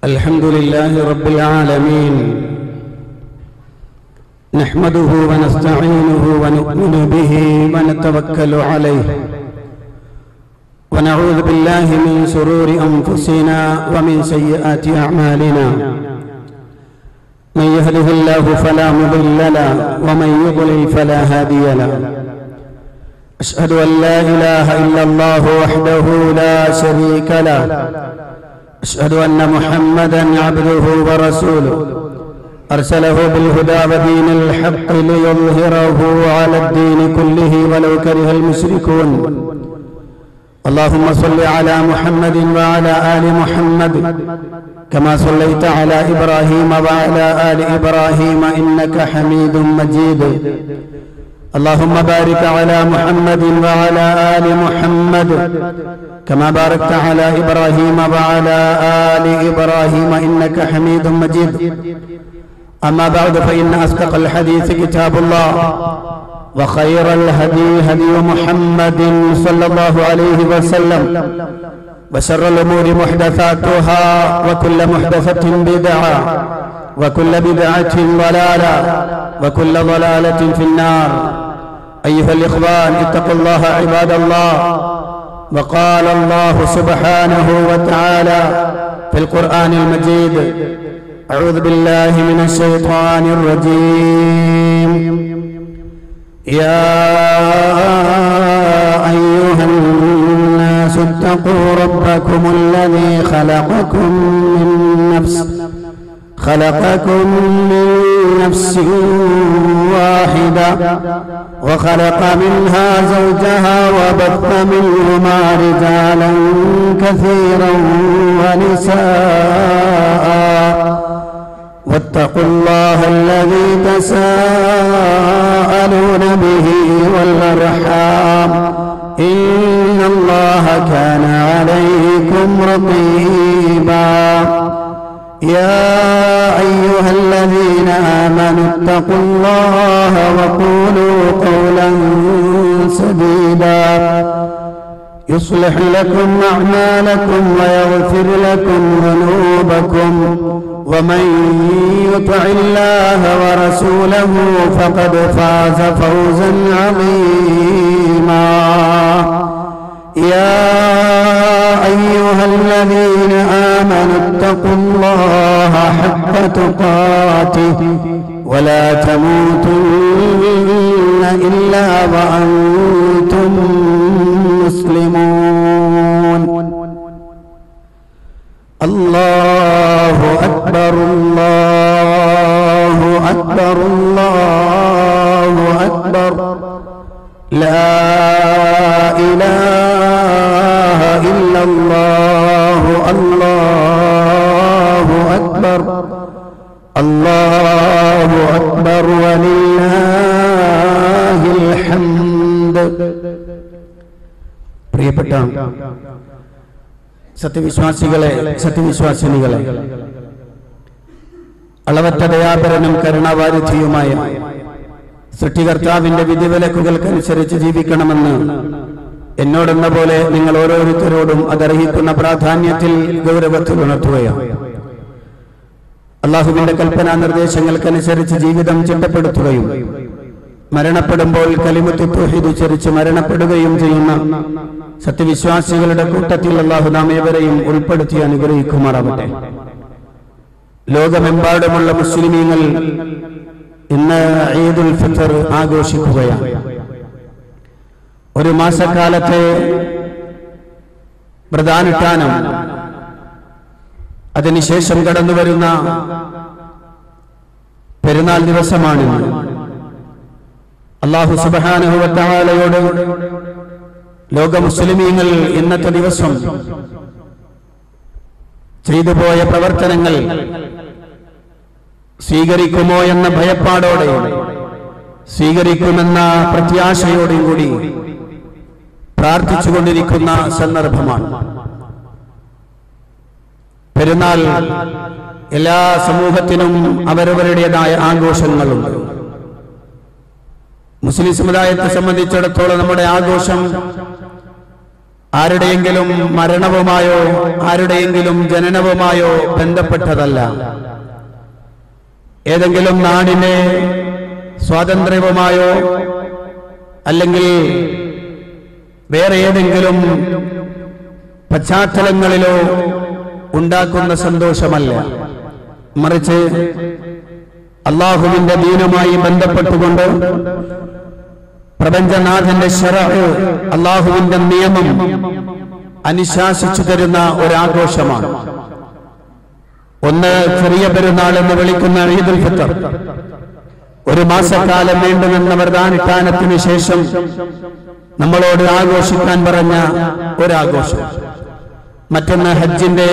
الحمد لله رب العالمين نحمده ونستعينه ونؤمن به ونتوكل عليه ونعوذ بالله من شرور انفسنا ومن سيئات اعمالنا من يهده الله فلا مضل له ومن يضلل فلا هادي له أشهد أن لا إله إلا الله وحده لا شريك له أشهد أن محمدا عبده ورسوله أرسله بالهدى ودين الحق ليظهره على الدين كله ولو كره المشركون اللهم صل على محمد وعلى آل محمد كما صليت على إبراهيم وعلى آل إبراهيم إنك حميد مجيد اللهم بارك على محمد وعلى آل محمد كما باركت على إبراهيم وعلى آل إبراهيم إنك حميد مجيد أما بعد فإن أصدق الحديث كتاب الله وخير الهدي هدي محمد صلى الله عليه وسلم وشر الأمور محدثاتها وكل محدثة بدعة وكل بدعة ضلالة وكل ضلالة في النار أيها الإخوان اتقوا الله عباد الله وقال الله سبحانه وتعالى في القرآن المجيد أعوذ بالله من الشيطان الرجيم يا أيها الناس اتقوا ربكم الذي خلقكم من نفس خلقكم من نفس واحدة وخلق منها زوجها وبث منهما رجالا كثيرا ونساء واتقوا الله الذي تساءلون به والأرحام إن الله كان عليكم رقيبا يا أيها الذين آمنوا اتقوا الله وقولوا قولا سديدا يصلح لكم أعمالكم ويغفر لكم ذنوبكم ومن يطع الله ورسوله فقد فاز فوزا عظيما يا أيها الذين آمنوا اتقوا الله حق تقاته ولا تموتن إلا وأنتم مسلمون الله أكبر الله أكبر الله أكبر لا إله إلا الله الله أكبر الله أكبر ولله الحمد പ്രിയപ്പെട്ട സത്യവിശ്വാസികളെ സത്യവിശ്വാസിനികളെ അളവറ്റ ദയാപരനും കരുണാവാരിധിയുമായ സൃഷ്ടികർത്താവിന്റെ വിധിവിലക്കുകൾക്കനുസരിച്ച് ജീവിക്കണമെന്ന് എന്നോടെന്ന പോലെ നിങ്ങൾ ഓരോരുത്തരോടും അതർഹിക്കുന്ന പ്രാധാന്യത്തിൽ ഗൗരവത്തിൽ ഉണർത്തുകയാണ് അള്ളാഹുവിന്റെ കൽപ്പനാ നിർദ്ദേശങ്ങൾക്കനുസരിച്ച് ജീവിതം ചിട്ടപ്പെടുത്തുകയും മരണപ്പെടുമ്പോൾ കലിമുത്ത് തുഹിദ് ഉച്ചരിച്ച് മരണപ്പെടുകയും ചെയ്യുന്ന സത്യവിശ്വാസികളുടെ കൂട്ടത്തിൽ അള്ളാഹു നാം ഏവരെയും ഉൾപ്പെടുത്തി അനുഗ്രഹിക്കുമാറാവട്ടെ ലോകമെമ്പാടുമുള്ള മുസ്ലിമീങ്ങൾ ഇന്ന് ഈദുൽ ഫിത്തർ ആഘോഷിക്കുകയാണ് ഒരു മാസക്കാലത്തെ പ്രധാനുഷ്ഠാനം അതിനുശേഷം കടന്നു വരുന്ന പെരുന്നാൾ ദിവസമാണിന്ന് അള്ളാഹു സുബാനുഭവത്താലയോട് ലോക മുസ്ലിമീങ്ങൾ ഇന്നത്തെ ദിവസം ചെയ്തുപോയ പ്രവർത്തനങ്ങൾ സ്വീകരിക്കുമോ എന്ന ഭയപ്പാടോടെ സ്വീകരിക്കുമെന്ന പ്രത്യാശയോടെയും കൂടി പ്രാർത്ഥിച്ചുകൊണ്ടിരിക്കുന്ന സന്ദർഭമാണ് പെരുന്നാൾ എല്ലാ സമൂഹത്തിനും അവരവരുടേതായ ആഘോഷങ്ങളുണ്ട് മുസ്ലിം സമുദായത്തെ സംബന്ധിച്ചിടത്തോളം നമ്മുടെ ആഘോഷം ആരുടെയെങ്കിലും മരണവുമായോ ആരുടെയെങ്കിലും ജനനവുമായോ ബന്ധപ്പെട്ടതല്ല ഏതെങ്കിലും നാടിനെ സ്വാതന്ത്ര്യവുമായോ അല്ലെങ്കിൽ വേറെ ഏതെങ്കിലും പശ്ചാത്തലങ്ങളിലോ ഉണ്ടാക്കുന്ന സന്തോഷമല്ല മറിച്ച് അള്ളാഹുവിന്റെ ദീനുമായി ബന്ധപ്പെട്ടുകൊണ്ട് പ്രപഞ്ചനാഥന്റെ ശര അള്ളാഹുവിന്റെ നിയമം അനുശാസിച്ചു തരുന്ന ഒരാഘോഷമാണ് ഒന്ന് ചെറിയ പെരുന്നാൾ എന്ന് വിളിക്കുന്ന ഈദുൽ ഫിത്തർ ഒരു മാസക്കാലം നീണ്ടുനിന്ന വരദാനുഷ്ഠാനത്തിന് ശേഷം നമ്മളോട് ആഘോഷിക്കാൻ പറഞ്ഞ ഒരാഘോഷം മറ്റൊന്ന് ഹജ്ജിന്റെ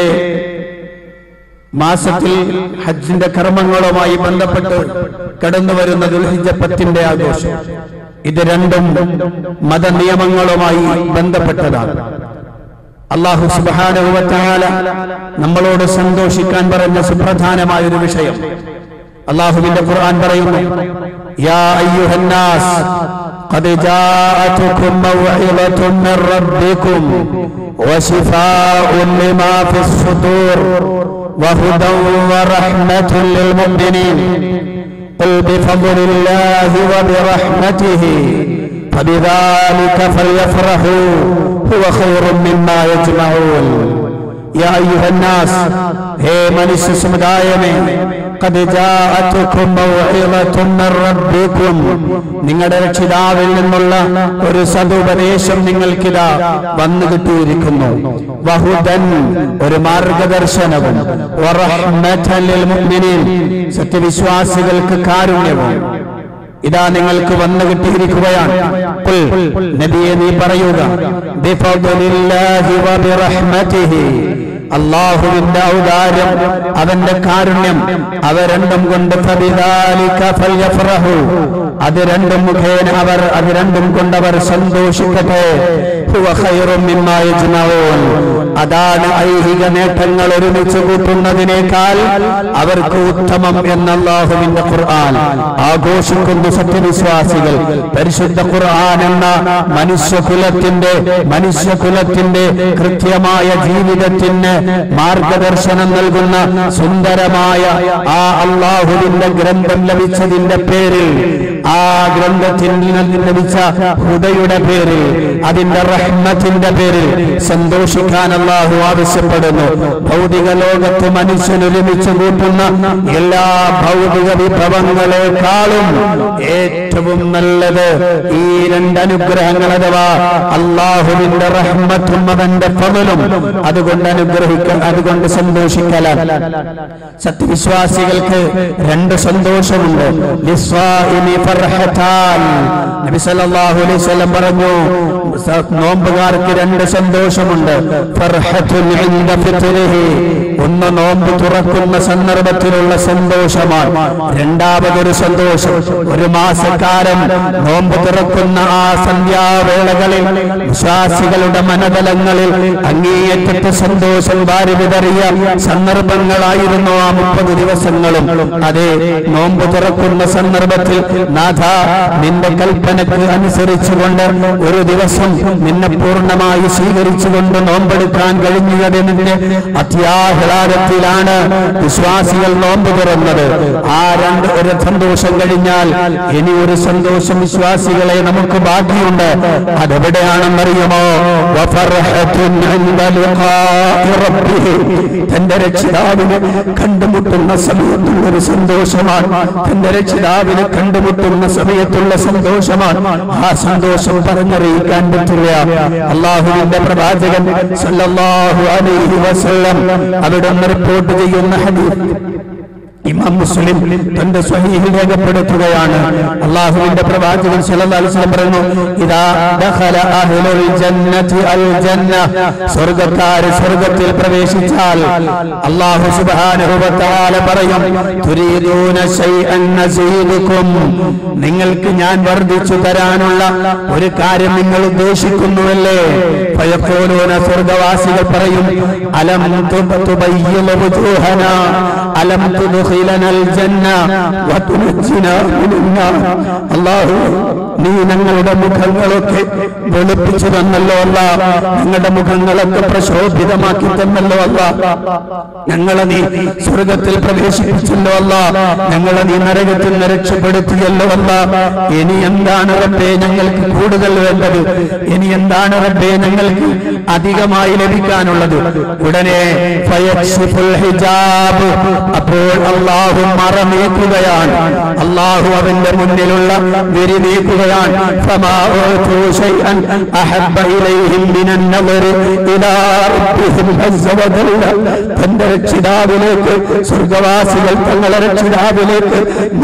മാസത്തിൽ ഹജ്ജിന്റെ കർമ്മങ്ങളുമായി ബന്ധപ്പെട്ട് കടന്നു വരുന്ന ദുൽഹിജ പത്തിന്റെ ആഘോഷം ഇത് രണ്ടും മതനിയമങ്ങളുമായി ബന്ധപ്പെട്ടതാണ് അള്ളാഹു സുബാനുവത്താല നമ്മളോട് സന്തോഷിക്കാൻ പറഞ്ഞ സുപ്രധാനമായ ഒരു വിഷയം അള്ളാഹുവിന്റെ ഖുർആൻ പറയുന്നു യാ അയ്യുഹന്നാസ് قد جاءتكم موعظة من ربكم وشفاء لما في الصدور وهدى ورحمة للمؤمنين قل بفضل الله وبرحمته فبذلك فليفرحوا هو خير مما يجمعون يا أيها الناس هي മനുഷ്യ സമുദായമേ قد جاءتكم موعظة من ربكم നിങ്ങളുടെ രക്ഷിതാവിൽ നിന്നുള്ള ഒരു സതുപദേശം നിങ്ങൾക്കിതാ വന്നു കിട്ടിയിരിക്കുന്നു വഹുദൻ ഒരു മാർഗദർശനവും വറഹ്മത്തൻ ലിൽ മുഅ്മിനീൻ സത്യവിശ്വാസികൾക്ക് കാരുണ്യവും ഇതാ നിങ്ങൾക്ക് വന്നു കിട്ടിയിരിക്കുകയാണ് ഖുൽ നബിയെ നീ പറയുക ബിഫദ്ലില്ലാഹി വബിറഹ്മതിഹി അള്ളാഹുവിന്റെ ഔദാര്യം അവന്റെ കാരുണ്യം അവ രണ്ടും കൊണ്ട് ഫബിദാലിക ഫൽയഫ്റഹു അത് രണ്ടും മുഖേന അവർ അത് രണ്ടും കൊണ്ടവർ സന്തോഷിക്കട്ടെ ഹുവ ഖൈറും മിമ്മാ യജ്മഊൻ അതാണ് ഐഹിക നേട്ടങ്ങൾ ഒരുമിച്ച് കൂട്ടുന്നതിനേക്കാൾ അവർക്ക് ഉത്തമം എന്ന അള്ളാഹുവിന്റെ ഖുർആൻ ആഘോഷിക്കുന്ന സത്യവിശ്വാസികൾ പരിശുദ്ധ ഖുർആൻ എന്ന മനുഷ്യകുലത്തിന്റെ മനുഷ്യകുലത്തിന്റെ കൃത്യമായ ജീവിതത്തിന് മാർഗദർശനം നൽകുന്ന സുന്ദരമായ ആ അള്ളാഹുവിന്റെ ഗ്രന്ഥം ലഭിച്ചതിന്റെ പേരിൽ ആ ഗ്രന്ഥത്തിൽ നിന്ന് ലഭിച്ച ഹുദയുടെ പേരിൽ അതിന്റെ റഹ്മത്തിന്റെ പേരിൽ സന്തോഷിക്കാൻ അള്ളാഹു ആവശ്യപ്പെടുന്നു ഭൗതിക ലോകത്ത് മനുഷ്യൻ ഒരുമിച്ച് കൂട്ടുന്ന എല്ലാ ഭൗതിക വിഭവങ്ങളെക്കാളും ഏറ്റവും നല്ലത് ഈ രണ്ട് അനുഗ്രഹങ്ങൾ അഥവാ അള്ളാഹുവിന്റെ റഹ്മത്തും അവന്റെ ഫമലും അതുകൊണ്ട് അനുഗ്രഹിക്ക അതുകൊണ്ട് സന്തോഷിക്കലാണ് സത്യവിശ്വാസികൾക്ക് രണ്ട് സന്തോഷമുണ്ട് ലിസ്വാഇനി ഫർഹത്താൻ നബി സല്ലല്ലാഹു അലൈഹി വസല്ലം പറഞ്ഞു സ- നോമ്പുകാർക്ക് രണ്ട് സന്തോഷമുണ്ട് ഫർഹത്തുൻ ഇൻദ ഫിത്രിഹി ഒന്ന് നോമ്പ് തുറക്കുന്ന സന്ദർഭത്തിലുള്ള സന്തോഷമാണ് രണ്ടാമതൊരു സന്തോഷം ഒരു മാസക്കാലം നോമ്പ് തുറക്കുന്ന ആ സന്ധ്യാവേളകളിൽ വിശ്വാസികളുടെ മനതലങ്ങളിൽ അങ്ങേയറ്റത്തെ സന്തോഷം വാരി വിതറിയ സന്ദർഭങ്ങളായിരുന്നു ആ മുപ്പത് ദിവസങ്ങളും അതെ നോമ്പ് തുറക്കുന്ന സന്ദർഭത്തിൽ നാഥ നിന്റെ കൽപ്പനക്ക് അനുസരിച്ചുകൊണ്ട് ഒരു ദിവസം നിന്നെ പൂർണ്ണമായി സ്വീകരിച്ചുകൊണ്ട് നോമ്പെടുക്കാൻ കഴിഞ്ഞതിന്റെ അത്യാഹ്ലാദത്തിലാണ് വിശ്വാസികൾ നോമ്പ് തുറന്നത് ആ രണ്ട് ഒരു സന്തോഷം കഴിഞ്ഞാൽ ഇനി ഒരു സന്തോഷം വിശ്വാസികളെ നമുക്ക് ബാക്കിയുണ്ട് അതെവിടെയാണെന്നറിയുമോ വഫർഹത്തുൻ ഇൻദ ലിഖാഇ റബ്ബിഹി. തന്റെ രക്ഷിതാവിനെ കണ്ടുമുട്ടുന്ന സമയത്തുള്ള ഒരു സന്തോഷമാണ് തന്റെ രക്ഷിതാവിനെ കണ്ടുമുട്ടുന്ന സമയത്തുള്ള സന്തോഷമാണ് ആ സന്തോഷം പറഞ്ഞറിയിക്കാൻ പറ്റില്ല അള്ളാഹുവിന്റെ പ്രവാചകൻ സല്ലല്ലാഹു അലൈഹി വസല്ലം അവിടെ റിപ്പോർട്ട് ചെയ്യുന്ന ഹദീസ് ഇമാം മുസ്ലിം തന്റെ സ്വഹീഹിൽ രേഖപ്പെടുത്തുകയാണ് അള്ളാഹുവിന്റെ പ്രവാചകൻ സല്ലല്ലാഹു അലൈഹി വസല്ലം പറയുന്നു ഇദാ ദഖല അഹ്ലുൽ ജന്നതി അൽ ജന്ന സ്വർഗ്ഗക്കാർ സ്വർഗ്ഗത്തിൽ പ്രവേശിച്ചാൽ അല്ലാഹു സുബ്ഹാനഹു വ തആല പറയും തുരീദൂന ശൈഅൻ നസീദുക്കും നിങ്ങൾക്ക് ഞാൻ വർദ്ധിച്ചു തരാനുള്ള ഒരു കാര്യം നിങ്ങൾ ഉദ്ദേശിക്കുന്നുവല്ലേ ഫയഖൂലൂന സ്വർഗ്ഗവാസികൾ പറയും അലം തുബയ്യില വുജൂഹന അലം തുദ്ഖില وتدخلنا الجنة وتنجنا من النار അള്ളാഹു നീ ഞങ്ങളുടെ മുഖങ്ങളൊക്കെ വെളുപ്പിച്ചു തന്നല്ലോ അല്ല ഞങ്ങളുടെ മുഖങ്ങളൊക്കെ പ്രശോഭിതമാക്കി തന്നല്ലോ അല്ല ഞങ്ങളെ നീ സ്വർഗത്തിൽ പ്രവേശിപ്പിച്ചല്ലോ അല്ല ഞങ്ങളെ നീ നരകത്തിൽ നിന്ന് രക്ഷപ്പെടുത്തിയല്ലോ അല്ല ഇനി എന്താണ് റബ്ബേ ഞങ്ങൾക്ക് കൂടുതൽ വേണ്ടത് ഇനി എന്താണ് റബ്ബേ ഞങ്ങൾക്ക് അധികമായി ലഭിക്കാനുള്ളത് ഉടനെ ഫയക്ഷിഫുൽ ഹിജാബ് അപ്പോൾ അള്ളാഹു മറ നീക്കുകയാണ് അള്ളാഹു അവന്റെ മുന്നിലുള്ള വിരി നീക്കുകയാണ് فما أوتوا شيئا أحب إليهم من النظر إلى ربهم عز وجل തന്റെ രക്ഷിതാവിലേക്ക് സ്വർഗവാസികൾ തങ്ങളെ രക്ഷിതാവിലേക്ക്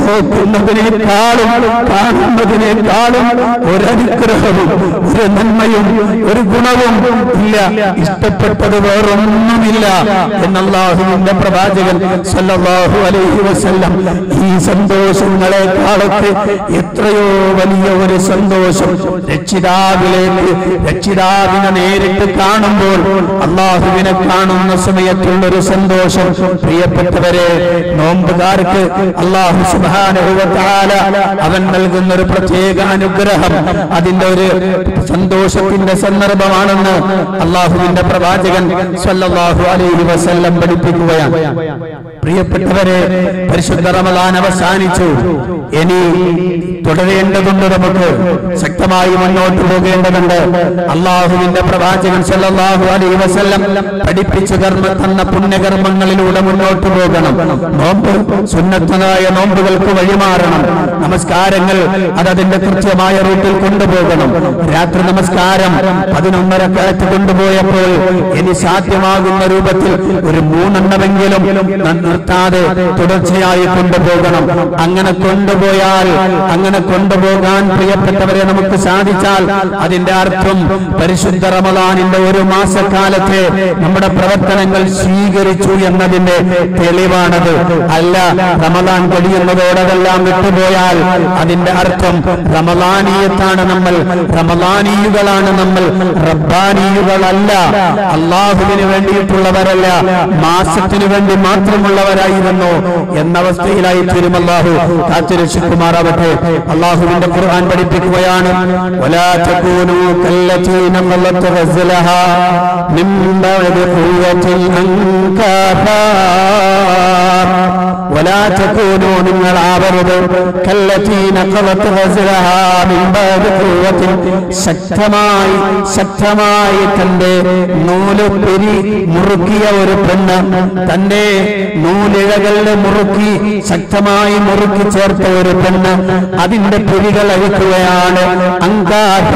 നോക്കുന്നതിനേക്കാളും കാണുന്നതിനേക്കാളും ഒരനുഗ്രഹവും ഒരു നന്മയും ഒരു ഗുണവും ഇല്ല ഇഷ്ടപ്പെട്ടത് വേറൊന്നുമില്ല എന്നല്ലാഹുവിന്റെ പ്രവാചകൻ സല്ലല്ലാഹു അലൈഹി വസല്ലം ഈ സന്തോഷങ്ങളെക്കാളൊക്കെ എത്രയോ വലിയ ഒരു സന്തോഷം രക്ഷിതാവിലേക്ക് രക്ഷിതാവിനെ നേരിട്ട് കാണുമ്പോൾ അള്ളാഹുവിനെ കാണുന്ന സമയത്തുള്ള ഒരു സന്തോഷം പ്രിയപ്പെട്ടവരെ നോമ്പുകാർക്ക് അള്ളാഹു സുബാനുഭവത്താല അവൻ നൽകുന്ന ഒരു പ്രത്യേക അനുഗ്രഹം അതിന്റെ ഒരു സന്തോഷത്തിന്റെ സന്ദർഭമാണെന്ന് അള്ളാഹുവിന്റെ പ്രവാചകൻ സല്ലല്ലാഹു അലൈഹി വസല്ലം പഠിപ്പിക്കുകയാണ് പ്രിയപ്പെട്ടവരെ പരിശുദ്ധ റമദാൻ അവസാനിച്ചു ഇനി തുടരേണ്ടതുണ്ട് നമുക്ക് ശക്തമായി മുന്നോട്ട് പോകേണ്ടതുണ്ട് അള്ളാഹുവിന്റെ പ്രവാചകൻ സല്ലല്ലാഹു അലൈഹി വസല്ലം പഠിപ്പിച്ചു കർമ്മ തന്ന പുണ്യകർമ്മങ്ങളിലൂടെ മുന്നോട്ട് പോകണം നോമ്പ് സുന്നത്തനായ നോമ്പുകൾക്ക് വഴിമാറണം നമസ്കാരങ്ങൾ അതതിന്റെ കൃത്യമായ റൂട്ടിൽ കൊണ്ടുപോകണം രാത്രി നമസ്കാരം പതിനൊന്നര കാലത്ത് കൊണ്ടുപോയപ്പോൾ ഇനി സാധ്യമാകുന്ന രൂപത്തിൽ ഒരു മൂന്നെണ്ണമെങ്കിലും നിർത്താതെ തുടർച്ചയായി കൊണ്ടുപോകണം അങ്ങനെ കൊണ്ടുപോയാൽ അങ്ങനെ കൊണ്ടുപോകാൻ പ്രിയപ്പെട്ടവരെ നമുക്ക് സാധിച്ചാൽ അതിന്റെ അർത്ഥം പരിശുദ്ധ റമദാനിന്റെ ഒരു മാസക്കാലത്തെ നമ്മുടെ പ്രവർത്തനങ്ങൾ സ്വീകരിച്ചു എന്നതിന്റെ തെളിവാണത് അല്ല റമദാൻ കഴിയുന്നതോടെ അതെല്ലാം വിട്ടുപോയാൽ അതിന്റെ അർത്ഥം റമദാനീയത്താണ് നമ്മൾ റമദാനീയുകളാണ് നമ്മൾ റബ്ബാനീയുകളല്ല അള്ളാഹുവിന് വേണ്ടിയിട്ടുള്ളവരല്ല മാസത്തിനു വേണ്ടി മാത്രമുള്ളവരായിരുന്നു എന്ന അവസ്ഥയിലായി തീരും അള്ളാഹു കാത്തുരക്ഷിക്കുമാറാവട്ടെ അള്ളാഹുവിന്റെ ഖുർആൻ പഠിപ്പിക്കുകയാണ് ولا تكونوا كالتي نقضت غزلها من بعد قوة أنكافا ولا تكونوا നിങ്ങൾ ആവരുത് كالتي نقضت غزلها من بعد قوة ശക്തമായി ശക്തമായി തന്റെ നൂല് പിരി മുറുക്കിയ ഒരു പെണ്ണ് തന്റെ നൂലിഴകളിൽ മുറുക്കി ശക്തമായി മുറുക്കി ചേർത്ത ഒരു പെണ്ണ് അതിന്റെ പിരികൾ അഴിക്കുകയാണ് അങ്കാഥ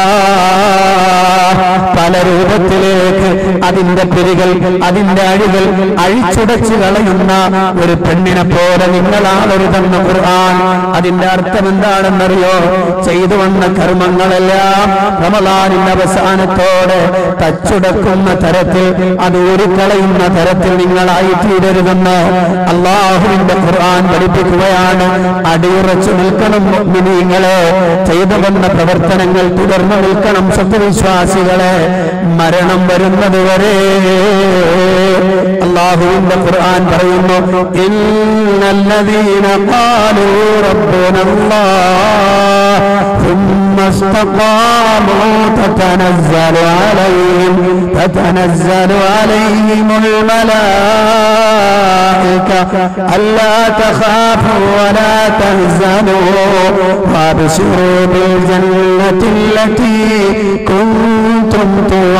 പല രൂപത്തിലേക്ക് അതിന്റെ പിരികൾ അതിന്റെ അഴികൾ അഴിച്ചുടച്ചു കളയുന്ന ഒരു പെണ്ണിനെ പോലെ നിങ്ങളാവരുതെന്ന് ഖുർആൻ അതിന്റെ അർത്ഥം എന്താണെന്നറിയോ ചെയ്തു വന്ന കർമ്മങ്ങളെല്ലാം റമദാനിന്റെ അവസാനത്തോടെ തച്ചുടക്കുന്ന തരത്തിൽ അത് കളയുന്ന തരത്തിൽ നിങ്ങളായി തീരരുതെന്ന് അള്ളാഹുവിന്റെ ഖുർആൻ പഠിപ്പിക്കുകയാണ് അടിയുറച്ചു നിൽക്കണം മുഅ്മിനീങ്ങളെ ചെയ്തു വന്ന പ്രവർത്തനങ്ങൾ തുടർന്നു നിൽക്കണം സത്യവിശ്വാസികളെ മരണം വരുന്നത് വരെ അള്ളാഹുവിന്റെ ഖുർആൻ പറയുന്നു ഇന്നല്ലദീന ഖാലൂ റബ്ബുനല്ലാഹ് ثم استقاموا تتنزل عليهم تتنزل عليهم الملائكة ألا تخافوا ولا تهزنوا وابشروا بالجنة التي كنتم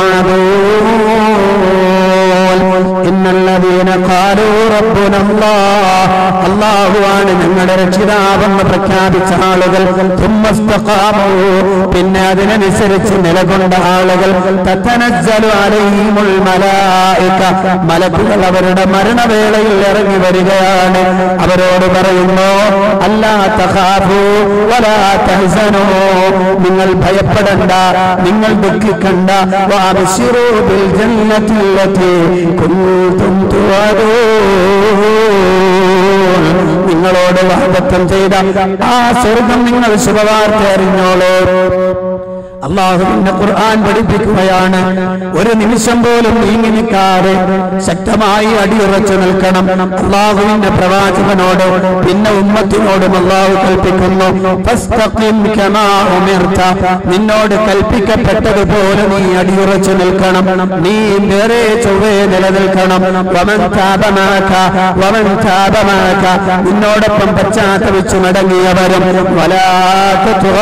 توعدون إن الذين قالوا ربنا الله الله ആണ് ഞങ്ങളുടെ രക്ഷിതാവെന്ന് പ്രഖ്യാപിച്ച ആളുകൾ തുമ്മസ്തഖാമു പിന്നെ അതിനനുസരിച്ച് നിലകൊണ്ട ആളുകൾ തത്തനജ്ജലു അലൈഹിമുൽ മലായിക മലക്കുകൾ അവരുടെ മരണവേളയിൽ ഇറങ്ങി വരികയാണ് അവരോട് പറയുന്നു അല്ലാ തഖാഫു വലാ തഹ്സനു നിങ്ങൾ ഭയപ്പെടണ്ട നിങ്ങൾ ദുഃഖിക്കണ്ട വഅബ്ശിറൂ ബിൽ ജന്നത്തില്ലതി കുൻതും തുഅദൂൻ നിങ്ങളോട് വാഗ്ദത്തം ചെയ്ത ആ സ്വർഗം നിങ്ങൾ ശുഭവാർത്ത അറിഞ്ഞോളൂ അള്ളാഹുവിന്റെ ഖുർആൻ പഠിപ്പിക്കുകയാണ് ഒരു നിമിഷം പോലും നീങ്ങി നിൽക്കാതെ ശക്തമായി അടിയുറച്ചു നിൽക്കണം അള്ളാഹുവിന്റെ പ്രവാചകനോട് പിന്നെ ഉമ്മത്തിനോടും അള്ളാഹു കൽപ്പിക്കുന്നു ഫസ്തഖിം കമാ ഉമിർത. നിന്നോട് കൽപ്പിക്കപ്പെട്ടതുപോലെ നീ അടിയുറച്ചു നിൽക്കണം നീ നേരെ ചൊവ്വേ നിലനിൽക്കണം വമൻ താപമാക്ക വമൻ താപമാക്ക നിന്നോടൊപ്പം പശ്ചാത്തപിച്ചു മടങ്ങിയവരും വലാത്ത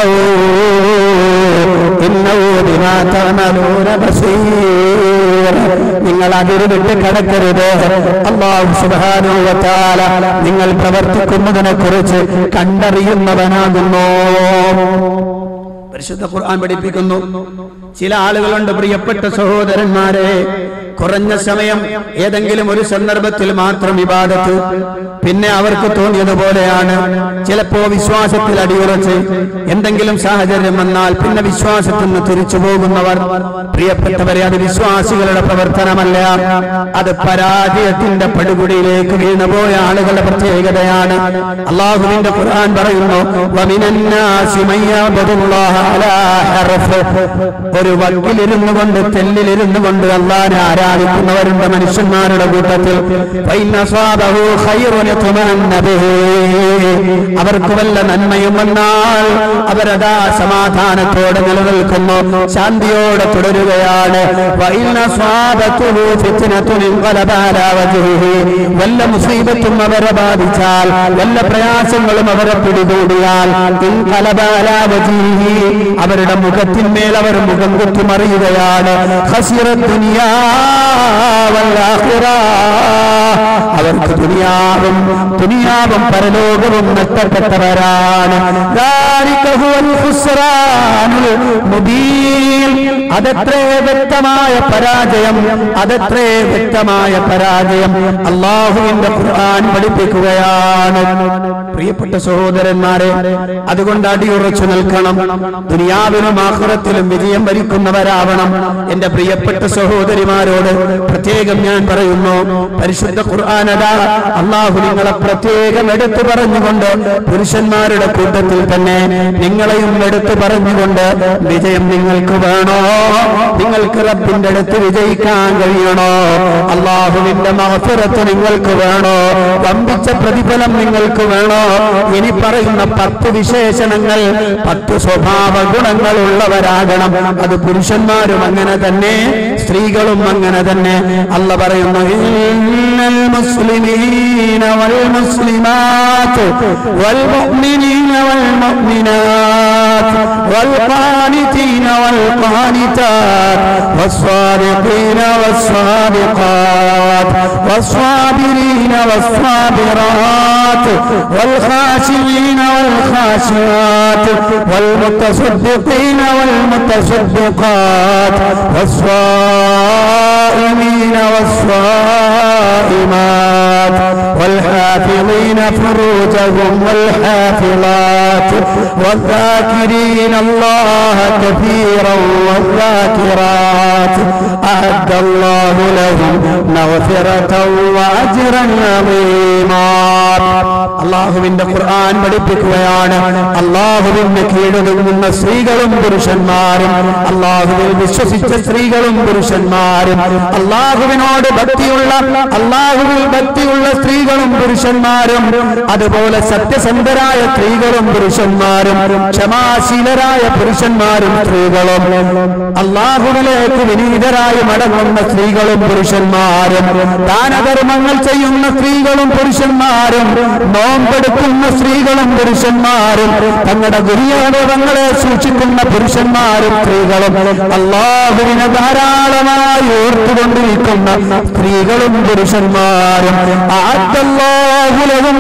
നിങ്ങൾ അതിര് വിട്ട് കടക്കരുത് അള്ളാഹു സുബാനുവത്താല നിങ്ങൾ പ്രവർത്തിക്കുന്നതിനെ കുറിച്ച് കണ്ടറിയുന്നവനാകുന്നു പരിശുദ്ധ ഖുർആൻ പഠിപ്പിക്കുന്നു ചില ആളുകളുണ്ട് പ്രിയപ്പെട്ട സഹോദരന്മാരെ കുറഞ്ഞ സമയം ഏതെങ്കിലും ഒരു സന്ദർഭത്തിൽ മാത്രം വിവാദത്ത് പിന്നെ അവർക്ക് തോന്നിയതുപോലെയാണ് ചിലപ്പോ വിശ്വാസത്തിൽ അടിയുറച്ച് എന്തെങ്കിലും സാഹചര്യം വന്നാൽ പിന്നെ വിശ്വാസത്തിൽ നിന്ന് തിരിച്ചു പോകുന്നവർ പ്രിയപ്പെട്ടവരെ അത് വിശ്വാസികളുടെ പ്രവർത്തനമല്ല അത് പരാജയത്തിന്റെ പടുകുടിയിലേക്ക് വീണുപോയ ആളുകളുടെ പ്രത്യേകതയാണ് അള്ളാഹുവിന്റെ ഖുർആൻ പറയുന്നു "വമിനന്നാസി മൻ യഅ്ബുദുല്ലാഹ അലാ ഹർഫ്." ഒരു വക്കിലിരുന്നു കൊണ്ട് തെല്ലിലിരുന്നു കൊണ്ട് അള്ളാനെ ആരാധിക്കുന്നവരുണ്ട് മനുഷ്യന്മാരുടെ കൂട്ടത്തിൽ "ഫൈൻ അസാബഹു ഖൈറുൻ യത്മഅന്ന ബിഹി." അവർക്ക് വല്ല നന്മയും വന്നാൽ അവരതാ സമാധാനത്തോടെ നിലനിൽക്കുന്നു ശാന്തിയോടെ തുടരുകയാണ് "വഇൻ അസാബത്തുഹു ഫിത്നത്തുൻ ഇൻഖലബ അലാ വജ്ഹിഹി." വല്ല മുസീബത്തും അവരെ ബാധിച്ചാൽ വല്ല പ്രയാസങ്ങളും അവരെ പിടികൂടിയാൽ ഇൻഖലബ അലാ വജ്ഹിഹി. അവരുടെ മുഖത്തിന്മേൽ അവർ മുഖം കുത്തി മറിയുകയാണ് ഖസിറ ദുനിയാ വൽ ആഖിറ. അവർക്ക് ദുനിയാവും ദുനിയാവും പരലോകവും നഷ്ടപ്പെട്ടവരാണ് ذلك هو الخسران المبين. അതത്രേ വ്യക്തമായ പരാജയം അതത്രേ വ്യക്തമായ പരാജയം അള്ളാഹുവിന്റെ ഖുർആൻ പഠിപ്പിക്കുകയാണ് പ്രിയപ്പെട്ട സഹോദരന്മാരെ അതുകൊണ്ട് അടിയുറച്ചു നിൽക്കണം ദുനിയാവിലും ആഹ്റത്തിലും വിജയം വരിക്കുന്നവരാവണം എന്റെ പ്രിയപ്പെട്ട സഹോദരിമാരോട് പ്രത്യേകം ഞാൻ പറയുന്നു പരിശുദ്ധ ഖുർആാനത അള്ളാഹു നിങ്ങളെ പ്രത്യേകം എടുത്തു പറഞ്ഞുകൊണ്ട് പുരുഷന്മാരുടെ കൂട്ടത്തിൽ തന്നെ നിങ്ങളെയും എടുത്തു പറഞ്ഞുകൊണ്ട് വിജയം നിങ്ങൾക്ക് വേണോ നിങ്ങൾക്ക് റബ്ബിന്റെ അടുത്ത് വിജയിക്കാൻ കഴിയണോ അള്ളാഹുവിന്റെ മഹഫിറത്ത് നിങ്ങൾക്ക് വേണോ വമ്പിച്ച പ്രതിഫലം നിങ്ങൾക്ക് വേണോ ഇനി പറയുന്ന പത്ത് വിശേഷണങ്ങൾ പത്ത് സ്വഭാവ ഗുണങ്ങൾ ഉള്ളവരാകണം അത് പുരുഷന്മാരും അങ്ങനെ തന്നെ സ്ത്രീകളും അങ്ങനെ തന്നെ അല്ല പറയുന്നു ഇന്നൽ മുസ്ലിമീന വൽ മുസ്ലിമാത്ത് വൽ മുഅ്മിനീന വൽ മുഅ്മിനാത്ത് വൽ ഖാനിതീന വൽ ഖാനിതാത്ത് والصادقين والصادقات والصابرين والصابرات والخاشعين والخاشعات والمتصدقين والمتصدقات والصائمين والصائمات والحافظين فروجهم والحافظات والذاكرين الله كثيرا والذاكرات أعد الله لهم مغفرة وأجرا عظيما അള്ളാഹുവിന്റെ ഖുർആൻ പഠിപ്പിക്കുകയാണ് അള്ളാഹുവിന് കീഴൊതുങ്ങുന്ന സ്ത്രീകളും പുരുഷന്മാരും അള്ളാഹുവിൽ വിശ്വസിച്ച സ്ത്രീകളും പുരുഷന്മാരും അള്ളാഹുവിനോട് ഭക്തിയുള്ള അള്ളാഹുവിൽ ഭക്തിയുള്ള സ്ത്രീകളും പുരുഷന്മാരും അതുപോലെ സത്യസന്ധരായ സ്ത്രീകളും പുരുഷന്മാരും ക്ഷമാശീലരായ പുരുഷന്മാരും സ്ത്രീകളും അള്ളാഹുവിലേക്ക് വിനീതരായി മടങ്ങുന്ന സ്ത്രീകളും പുരുഷന്മാരും ദാനധർമ്മങ്ങൾ ചെയ്യുന്ന സ്ത്രീകളും പുരുഷന്മാരും നോമ്പെടുക്കുന്ന സ്ത്രീകളും പുരുഷന്മാരും തങ്ങളുടെ ഗുരുയാനുഭവങ്ങളെ സൂക്ഷിക്കുന്ന പുരുഷന്മാരും സ്ത്രീകളും അള്ളാഹുവിനെ ധാരാളമായി ഓർത്തുകൊണ്ടിരിക്കുന്ന സ്ത്രീകളും പുരുഷന്മാരും ആദ്യല്ലാഹുലവും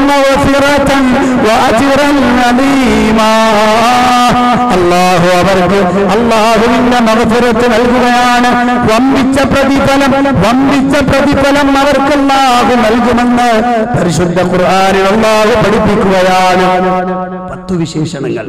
അള്ളാഹു അവർക്ക് അള്ളാഹുവിന്റെ മകഫിറത്ത് നൽകുകയാണ് വമ്പിച്ച പ്രതിഫലം വമ്പിച്ച പ്രതിഫലം അവർക്ക് അള്ളാഹു നൽകുമെന്ന് പരിശുദ്ധ ഖുർആനിൽ അള്ളാഹു പഠിപ്പിക്കുകയാണ് പത്തു വിശേഷണങ്ങൾ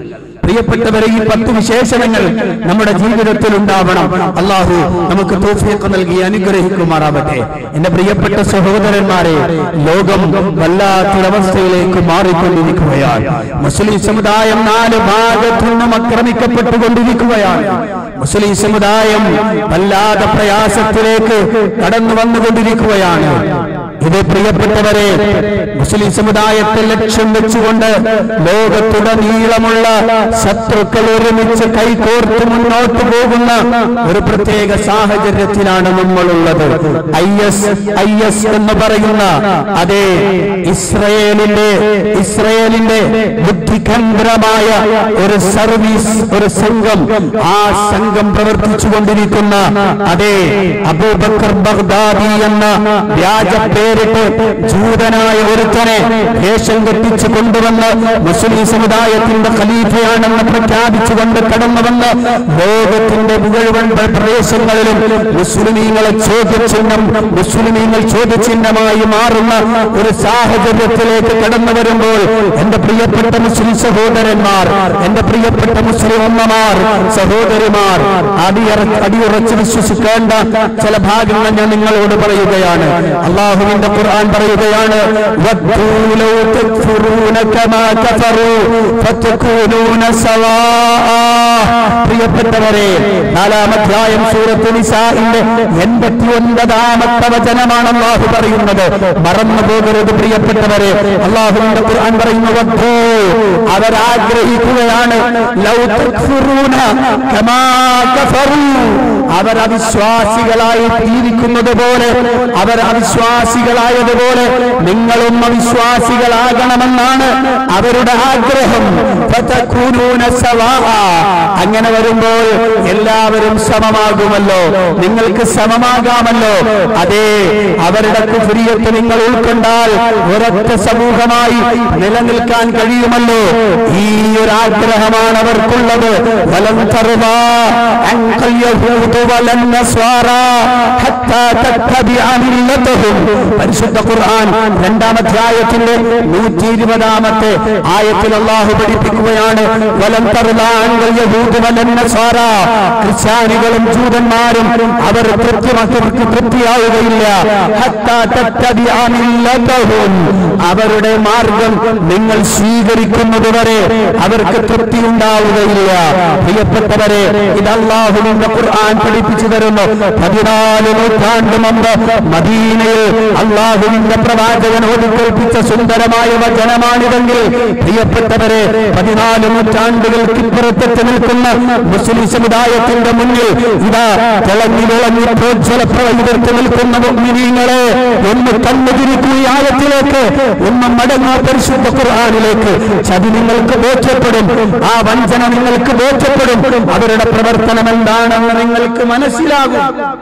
പ്രിയപ്പെട്ടവരെ ഈ പത്ത് വിശേഷണങ്ങൾ നമ്മുടെ ജീവിതത്തിൽ ഉണ്ടാവണം അള്ളാഹു നമുക്ക് തോഫിയൊക്കെ നൽകി അനുഗ്രഹിക്കുമാറാവട്ടെ എന്റെ പ്രിയപ്പെട്ട സഹോദരന്മാരെ ലോകം വല്ലാത്തൊരവസ്ഥയിലേക്ക് മാറിക്കൊണ്ടിരിക്കുകയാണ് മുസ്ലിം സമുദായം നാല് ഭാഗത്തു നിന്നും ആക്രമിക്കപ്പെട്ടുകൊണ്ടിരിക്കുകയാണ് മുസ്ലിം സമുദായം വല്ലാതെ പ്രയാസത്തിലേക്ക് കടന്നു വന്നുകൊണ്ടിരിക്കുകയാണ് ഇത് പ്രിയപ്പെട്ടവരെ മുസ്ലിം സമുദായത്തെ ലക്ഷ്യം വെച്ചുകൊണ്ട് ലോകത്തുടനീളമുള്ള ശത്രുക്കൾ ഒരുമിച്ച് കൈകോർത്ത് മുന്നോട്ട് പോകുന്ന ഒരു പ്രത്യേക സാഹചര്യത്തിലാണ് നമ്മളുള്ളത് ഐ എസ് ഐ എസ് എന്ന് പറയുന്ന അതേ ഇസ്രയേലിന്റെ ഇസ്രയേലിന്റെ ബുദ്ധികേന്ദ്രമായ ഒരു സർവീസ് ഒരു സംഘം ആ സംഘം പ്രവർത്തിച്ചു കൊണ്ടിരിക്കുന്ന അതേ അബൂബക്കർ ബഗ്ദാദി എന്ന വ്യാജ പേരിട്ട് ജൂതനായ ഒരുത്തനെ വേഷം കെട്ടിച്ചു കൊണ്ടുവന്ന് മുസ്ലിം സമുദായത്തിന്റെ ഖലീഫയാണെന്ന് പ്രഖ്യാപിച്ചുകൊണ്ട് കടന്നു വന്ന് ലോകത്തിന്റെ മുഴുവൻ പ്രദേശങ്ങളിലും മുസ്ലിമീങ്ങളെ ചോദ്യചിഹ്നം മുസ്ലിമീങ്ങൾ ചോദ്യചിഹ്നമായി മാറുന്ന ഒരു സാഹചര്യത്തിലേക്ക് കടന്നു വരുമ്പോൾ എന്റെ പ്രിയപ്പെട്ട മുസ്ലിം സഹോദരന്മാർ എന്റെ പ്രിയപ്പെട്ട മുസ്ലിം അമ്മമാർ സഹോദരിമാർ അടിയറ അടിയുറച്ച് വിശ്വസിക്കേണ്ട ചില ഭാഗങ്ങൾ ഞാൻ നിങ്ങളോട് പറയുകയാണ് അള്ളാഹുവിന്റെ ഖുർആൻ പറയുകയാണ് വദ്ദൂ ലൗ തക്ഫുറൂന കമാ കഫറൂ ഫതകൂനൂന സവാആ പ്രിയപ്പെട്ടവരെ നാലാമധ്യായം സൂറത്ത് നിസാഇന്റെ എൺപത്തി ഒൻപതാമത്തെ വചനമാണ് അള്ളാഹു പറയുന്നത് മറന്നു പോകരുത് പ്രിയപ്പെട്ടവരെ അള്ളാഹുവിന്റെ ഖുർആൻ പറയുന്നു വദ്ദൂ അവരാഗ്രഹിക്കുകയാണ് ലൗ തക്ഫുറൂന കമാ കഫറൂ അവർ അവിശ്വാസികളായി ജീവിക്കുന്നത് പോലെ അവർ അവിശ്വാസികളായതുപോലെ നിങ്ങളും അവിശ്വാസികളാകണമെന്നാണ് അവരുടെ ആഗ്രഹം ഫതകൂനൂന സവാഅ. അങ്ങനെ വരുമ്പോൾ എല്ലാവരും സമമാകുമല്ലോ നിങ്ങൾക്ക് സമമാകാമല്ലോ അതെ അവരുടെ കുഫിരിയത്ത് നിങ്ങൾ ഉൾക്കൊണ്ടാൽ ഒരൊറ്റ സമൂഹമായി നിലനിൽക്കാൻ കഴിയുമല്ലോ ഈ ഒരു ആഗ്രഹമാണ് അവർക്കുള്ളത് വലം തറുവാ അങ്കൽ യഹൂദ് വലൻ നസ്വാറാ ഹത്താ തത്തബിഅ മില്ലതഹും പരിശുദ്ധ ഖുർആൻ രണ്ടാമധ്യായത്തിന്റെ നൂറ്റി ഇരുപതാമത്തെ ആയത്തിൽ അള്ളാഹു പഠിപ്പിക്കുകയാണ് വലം തറുവാ അങ്കൽ യഹൂദ് വലൻ നസ്വാറാ ക്രിസ്ത്യാനികളും ജൂതന്മാരും അവർ തൃപ്തിമാക്കി തൃപ്തിയാവുകയില്ല ഹത്താ തത്തബിഅ മില്ലതഹും അവരുടെ മാർഗം നിങ്ങൾ സ്വീകരിക്കുന്നതുവരെ അവർക്ക് തൃപ്തി ഉണ്ടാവുകയില്ല പ്രിയപ്പെട്ടവരെ ഇത് അള്ളാഹുവിന്റെ ഖുർആൻ പഠിപ്പിച്ചു തരുന്നു പതിനാല് നൂറ്റാണ്ട് മുമ്പ് മദീനയിൽ അള്ളാഹുവിന്റെ പ്രവാചകൻ ഓടിക്കേൽപ്പിച്ച സുന്ദരമായ വചനമാണിതെങ്കിൽ പ്രിയപ്പെട്ടവരെ പതിനാല് നൂറ്റാണ്ടുകൾക്ക് ഇപ്പുറത്തെത്തി നിൽക്കുന്ന മുസ്ലിം സമുദായത്തിന്റെ മുന്നിൽ ഇതാ തിളങ്ങി വിളങ്ങി പ്രോജ്വല പ്രവഹിതർത്തി നിൽക്കുന്ന മുഅ്മിനീങ്ങളെ ഒന്ന് കണ്ണുതിരിക്കൂ ഈ ആയത്തിലേക്ക് ഒന്ന് മടങ്ങാ പരിശുദ്ധ ഖുർആനിലേക്ക് ചതി നിങ്ങൾക്ക് ബോധ്യപ്പെടും ആ വഞ്ചന നിങ്ങൾക്ക് ബോധ്യപ്പെടും അവരുടെ പ്രവർത്തനം എന്താണെന്ന് നിങ്ങൾക്ക് മനസ്സിലാകും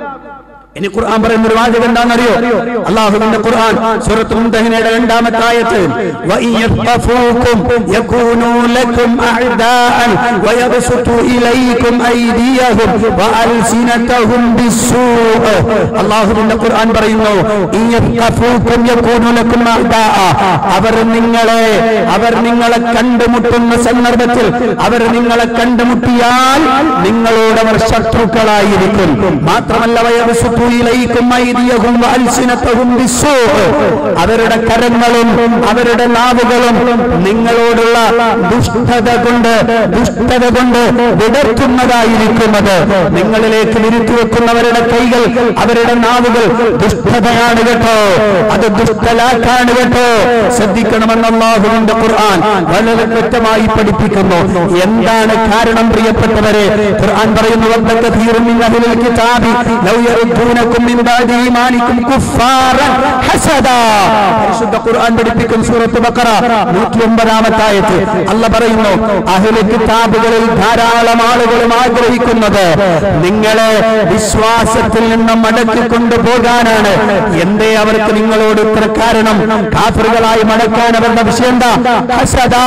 ഇനി ഖുർആൻ പറയുന്ന ഒരു വാചകം എന്താണെന്നറിയോ അള്ളാഹുവിന്റെ ഖുർആൻ സൂറത്ത് മുംതഹിനയുടെ രണ്ടാമത്തെ ആയത്ത് വഇൻ യഖഫൂകും യകൂനൂ ലക്കും അഅദാഅൻ വയബ്സുതു ഇലൈക്കും ഐദിയഹും വഅൽസിനതഹും ബിസ്സൂഅ അള്ളാഹുവിന്റെ ഖുർആൻ പറയുന്നു ഇൻ യഖഫൂകും യകൂനൂ ലക്കും അഅദാഅ അവർ നിങ്ങളെ അവർ നിങ്ങളെ കണ്ടുമുട്ടുന്ന സന്ദർഭത്തിൽ അവർ നിങ്ങളെ കണ്ടുമുട്ടിയാൽ നിങ്ങളോട് അവർ ശത്രുക്കളായിരിക്കും മാത്രമല്ല വയബ്സുതു ഇലൈക്കും ഐദിയഹും വഅൽസിനതഹും ബിസ്സൂഅ അവരുടെ കരങ്ങളും അവരുടെ നാവുകളും നിങ്ങളോടുള്ള ദുഷ്ടത കൊണ്ട് ദുഷ്ടത കൊണ്ട് വിടർത്തുന്നതായിരിക്കുന്നത് നിങ്ങളിലേക്ക് വിരുത്തി വെക്കുന്നവരുടെ കൈകൾ അവരുടെ നാവുകൾ ദുഷ്ടതയാണ് കേട്ടോ അത് ദുഷ്ടലാക്കാണ് കേട്ടോ ശ്രദ്ധിക്കണമെന്ന് അള്ളാഹുവിന്റെ ഖുർആൻ വളരെ വ്യക്തമായി പഠിപ്പിക്കുന്നു എന്താണ് കാരണം പ്രിയപ്പെട്ടവരെ ഖുർആൻ പറയുന്നു "വദ്ദ കഥീറുൻ മിൻ അഹ്ലിൽ കിതാബി ലൗ യറുദ്ദൂനകും മിൻ ബഅദി ഈമാനിക്കും കുഫാറൻ ഹസദാ പരിശുദ്ധ ഖുർആൻ പഠിപ്പിക്കും സൂറത്ത് ബഖറ 109 ആയത്ത് അല്ല പറയുന്നു അഹ്ലു കിതാബുകളിൽ ധാരാളം ആളുകളും ആഗ്രഹിക്കുന്നത് നിങ്ങളെ വിശ്വാസത്തിൽ നിന്ന് മടക്കി കൊണ്ടുപോകാനാണ് എന്തേ അവർക്ക് നിങ്ങളോട് ഇത്ര കാരണം കാഫറുകളായി മടക്കാൻ അവരുടെ വിഷയം എന്താ ഹസദാ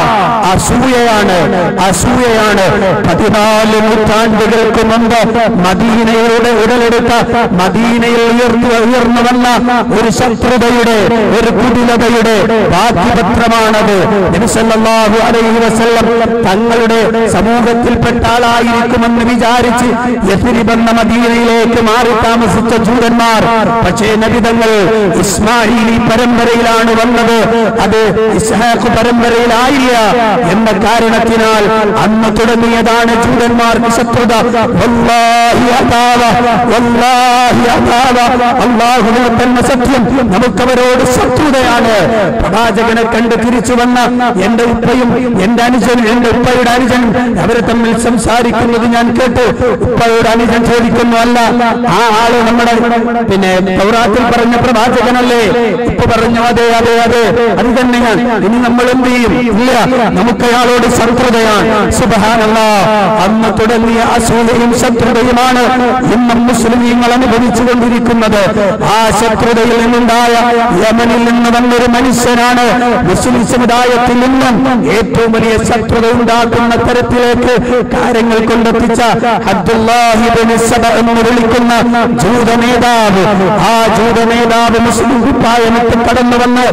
അസൂയയാണ് അസൂയയാണ് പതിനാല് നൂറ്റാണ്ടുകൾക്ക് മുമ്പ് മദീനയുടെ ഉടലെടുത്ത മദീനയിൽ ഉയർന്നു ഉയർന്നു വന്ന ഒരു ശത്രുതയുടെ ഒരു കുടിലതയുടെ ബാധ്യപത്രമാണത് നബി സല്ലല്ലാഹു അലൈഹി വസല്ലം തങ്ങളുടെ സമൂഹത്തിൽപ്പെട്ട ആളായിരിക്കുമെന്ന് വിചാരിച്ച് യഥരിബെന്ന മദീനയിലേക്ക് മാറി താമസിച്ച ജൂതന്മാർ പക്ഷേ നബിതങ്ങൾ ഇസ്മായിലി പരമ്പരയിലാണ് വന്നത് അത് ഇസ്ഹാഖ് പരമ്പരയിലായില്ല എന്ന കാരണത്തിനാൽ അന്ന് തുടങ്ങിയതാണ് ജൂതന്മാർക്ക് ശത്രുത വല്ലാഹി അതാവ, വല്ലാഹി അതാവ. അല്ലാഹുവിനെ തന്നെ സത്യം നമുക്കവരോട് ശത്രുതയാണ് പ്രവാചകനെ കണ്ട് തിരിച്ചു വന്ന എന്റെ ഉപ്പയും എന്റെ അനുജനും എന്റെ ഉപ്പയുടെ അനുജനും അവരെ തമ്മിൽ സംസാരിക്കുന്നത് ഞാൻ കേട്ടു ഉപ്പയുടെ അനുജൻ ചോദിക്കുന്നു അല്ല ആ ആള് നമ്മുടെ പിന്നെ പൗറാത്തിൽ പറഞ്ഞ പ്രവാചകനല്ലേ ഉപ്പ പറഞ്ഞു അതെ അതെ അതെ അത് തന്നെയാണ് ഇനി നമ്മൾ എന്ത് ചെയ്യും ഇല്ല നമുക്ക് അയാളോട് ശത്രുതയാണ് സുബഹാനല്ല അന്ന് തുടങ്ങിയ അസൂയയും ശത്രുതയുമാണ് ഇന്നും മുസ്ലിമീങ്ങൾ അനുഭവിച്ചു കൊണ്ടിരിക്കുന്നത് ആ ശത്രുതയിൽ നിന്നുണ്ടായ യമനിൽ നിന്ന് വന്നൊരു മനുഷ്യനാണ് മുസ്ലിം സമുദായത്തിൽ നിന്നും ഏറ്റവും വലിയ ശത്രുത ഉണ്ടാക്കുന്ന തരത്തിലേക്ക് കാര്യങ്ങൾ കൊണ്ടെത്തിച്ച അബ്ദുല്ലാഹിബിന് സബ എന്ന് വിളിക്കുന്ന ജൂത നേതാവ് ആ ജൂത നേതാവ് മുസ്ലിം കുപ്പായമിട്ട് കടന്നു വന്ന്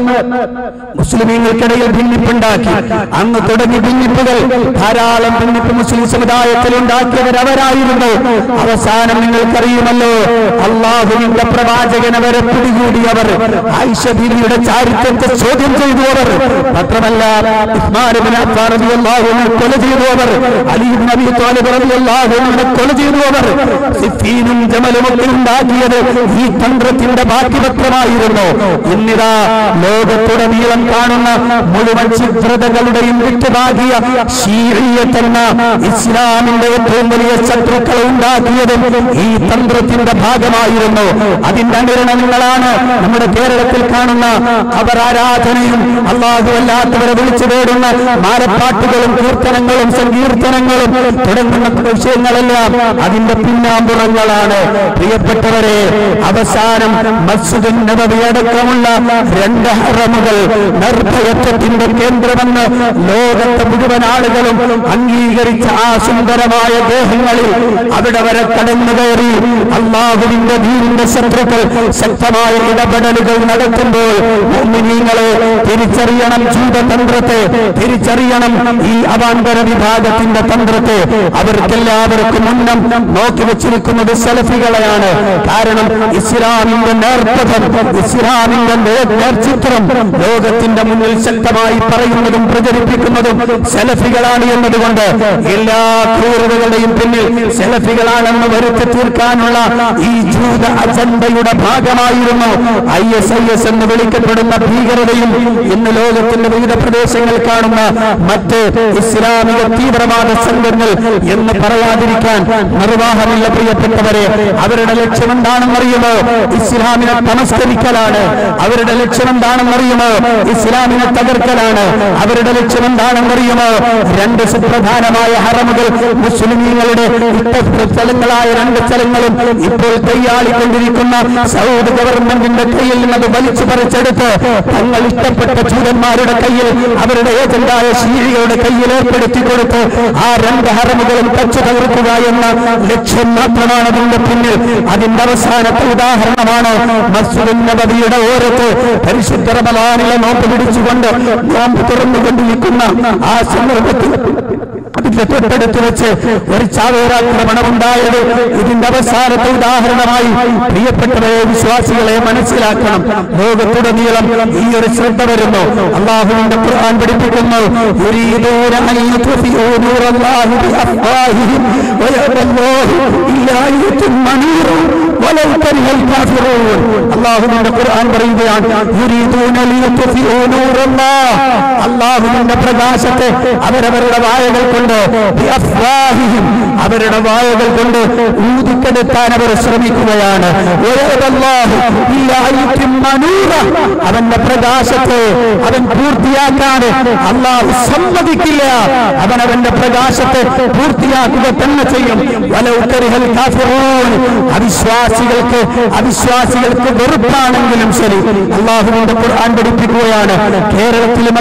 മുസ്ലിമീങ്ങൾക്കിടയിൽ ഭിന്നിപ്പുണ്ടാക്കി അന്ന് തുടങ്ങി ഭിന്നിപ്പുകൾ ധാരാളം ഭിന്നിപ്പ് മുസ്ലിം സമുദായത്തിൽ ഉണ്ടാക്കിയവർ അവരായിരുന്നു അവസാനം നിങ്ങൾക്കറിയുമല്ലോ അള്ളാഹുവിന്റെ പ്രവാചകൻ അവരെ പിടികൂടിയവർ ആയിഷ ബീവിയുടെ ചാരിത്രത്തെ ചോദ്യം ചെയ്തു അവർ മാത്രമല്ല ഉസ്മാൻ ഇബ്നു അഫ്ഫാൻ റളിയല്ലാഹു അൻഹു കൊല ചെയ്തു അവർ അലി ഇബ്നു അബീ ത്വാലിബ് റളിയല്ലാഹു അൻഹു കൊല ചെയ്തു അവർ സിഫീനും ജമലും ഒക്കെ ഉണ്ടാക്കിയത് ഈ തന്ത്രത്തിന്റെ ബാക്കിപത്രമായിരുന്നു ഇന്നിതാ ലോകത്തുടനീളം കാണുന്ന മുഴുവൻ ചിത്രതകളുടെയും വിട്ടുപാകിയ ശീലീയത്തെന്ന ഇസ്ലാമിന്റെ ഏറ്റവും വലിയ ശത്രുക്കളെ ഉണ്ടാക്കിയതും ഈ തന്ത്രത്തിന്റെ ഭാഗമായിരുന്നു അതിന്റെ അനുരണനങ്ങളാണ് നമ്മുടെ കേരളത്തിൽ കാണുന്ന അവർ ആരാധനയും അള്ളാഹു അല്ലാത്തവരെ വിളിച്ചു തേടുന്ന മാലപ്പാട്ടുകളും കീർത്തനങ്ങളും സങ്കീർത്തനങ്ങളും തുടങ്ങുന്ന വിഷയങ്ങളെല്ലാം അതിന്റെ പിന്നാമ്പുറങ്ങളാണ് പ്രിയപ്പെട്ടവരെ അവസാനം മസ്ജിദുൻ നബവി അടക്കമുള്ള രണ്ട് ഹറമുകൾ നിർഭയത്വത്തിന്റെ കേന്ദ്രമെന്ന് ലോകത്തെ മുഴുവൻ ആളുകളും അംഗീകരിച്ച ആ സുന്ദരമായ ദേഹങ്ങളിൽ അവിടെ വരെ കടന്നു കയറി അള്ളാഹുവിന്റെ ദീനിന്റെ ശത്രുക്കൾ ശക്തമായ ഇടപെടലുകൾ നടത്തുമ്പോൾ മുഅ്മിനീങ്ങളെ തിരിച്ചറിയണം ജൂതതന്ത്രത്തെ തിരിച്ചറിയണം ഈ അവാന്തര വിഭാഗത്തിന്റെ തന്ത്രത്തെ അവർക്കെല്ലാവർക്കും മുന്നം നോക്കി വെച്ചിരിക്കുന്നത് സെലഫികളെയാണ് കാരണം ഇസ്ലാമിന്റെ നേർപ്പഥം ഇസ്ലാമിന്റെ നേ- നേർചിത്രം ലോകത്തിന്റെ മുന്നിൽ ശക്തമായി പറയുന്നതും പ്രചരിപ്പിക്കുന്നതും സെലഫികളാണ് എന്നതുകൊണ്ട് എല്ലാ ക്രൂരതകളുടെയും പിന്നിൽ സെലഫികളാണെന്ന് വരുത്തി തീർക്കാനുള്ള ഈ ജൂത അജണ്ടയുടെ ഭാഗമായിരുന്നു ഐ എസ് ഐ എസ് എന്ന് വിളിക്കപ്പെടുന്ന ഭീകരതയും ഇന്ന് ലോകത്തിന്റെ വിവിധ പ്രദേശങ്ങൾ കാണുന്ന മറ്റ് ഇസ്ലാമിക തീവ്രവാദ സംഘങ്ങൾ എന്ന് പറയാതിരിക്കാൻ നിർവാഹമില്ല പ്രിയപ്പെട്ടവരെ അവരുടെ ലക്ഷ്യം എന്താണെന്നറിയുമോ ഇസ്ലാമിനെ തമസ്കരിക്കലാണ് അവരുടെ ലക്ഷ്യം എന്താണെന്നറിയുമോ ഇസ്ലാമിനെ തകർക്കലാണ് അവരുടെ ലക്ഷ്യം എന്താണെന്നറിയുമോ രണ്ട് സുപ്രധാനമായ ഹറമുകൾ മുസ്ലിമീങ്ങളുടെ ഇഷ്ട സ്ഥലങ്ങളായ രണ്ട് സ്ഥലങ്ങളും ഇപ്പോൾ കൈയാളിക്കൊണ്ടിരിക്കുന്ന സൗദി ഗവൺമെന്റിന്റെ കയ്യിൽ നിന്നത് വലിച്ചു പറിച്ചെടുത്ത് തങ്ങൾ ഇഷ്ടപ്പെട്ട ജൂതന്മാരുടെ കയ്യിൽ അവരുടെ ഏജന്റായ ശീലികളുടെ കയ്യിൽ ഏർപ്പെടുത്തി കൊടുത്ത് ആ രണ്ട് ഹറമുകളും തച്ചു തകർക്കുക എന്ന ലക്ഷ്യം മാത്രമാണ് അതിന്റെ പിന്നിൽ അതിന്റെ അവസാനത്തെ ഉദാഹരണമാണ് മസ്ജിദുൻ നബവിയുടെ ഓരത്ത് പരിശുദ്ധ റമദാനിലെ നോമ്പ് പിടിച്ചുകൊണ്ട് നോമ്പ് തുറന്നുകൊണ്ടിരിക്കുന്ന ആ സന്ദർഭത്തിൽ അതിന്റെ തൊട്ടടുത്ത് വെച്ച് ഒരു ചാവേറാക്രമണം ഉണ്ടായത് ഇതിന്റെ അവസാനത്തെ ഉദാഹരണമായി പ്രിയപ്പെട്ടവരെ വിശ്വാസികളെ മനസ്സിലാക്കണം ലോകത്തുടനീളം ഈ ഒരു ശ്രദ്ധ വരുന്നു അള്ളാഹുവിന്റെ ഖുർആൻ പഠിപ്പിക്കുന്നു يريدون أن يطفئوا نور الله بأفواههم ويأبى الله إلا أن يتم نوره ولو كره الكافرون അള്ളാഹുവിന്റെ ഖുർആൻ പറയുകയാണ് يريدون ليطفئوا نور الله അള്ളാഹുവിന്റെ പ്രകാശത്തെ അവരവരുടെ വായകൾ കൊണ്ട് ബിഅഫ്വാഹിഹിം അവരുടെ വായകൾ കൊണ്ട് ഊതിക്കെടുത്താൻ അവർ ശ്രമിക്കുകയാണ് വയഅബല്ലാഹു ഇല്ലാ അൻ യുത്തിമ്മ നൂറഹ്. അവന്റെ പ്രകാശത്തെ അവൻ പൂർത്തിയാക്കാതെ അള്ളാഹു സമ്മതിക്കില്ല അവൻ അവന്റെ പ്രകാശത്തെ പൂർത്തിയാക്കുക തന്നെ ചെയ്യും വലൗ കരിഹൽ കാഫിറൂൻ. അവിശ്വാസികൾക്ക് അവിശ്വാസികൾക്ക് വെറുപ്പാണെങ്കിലും ശരി അള്ളാഹുവിന്റെ ഖുർആൻ പഠിപ്പിക്കുകയാണ് കേരളത്തിലും അതിന്റെ പ്രവർത്തനം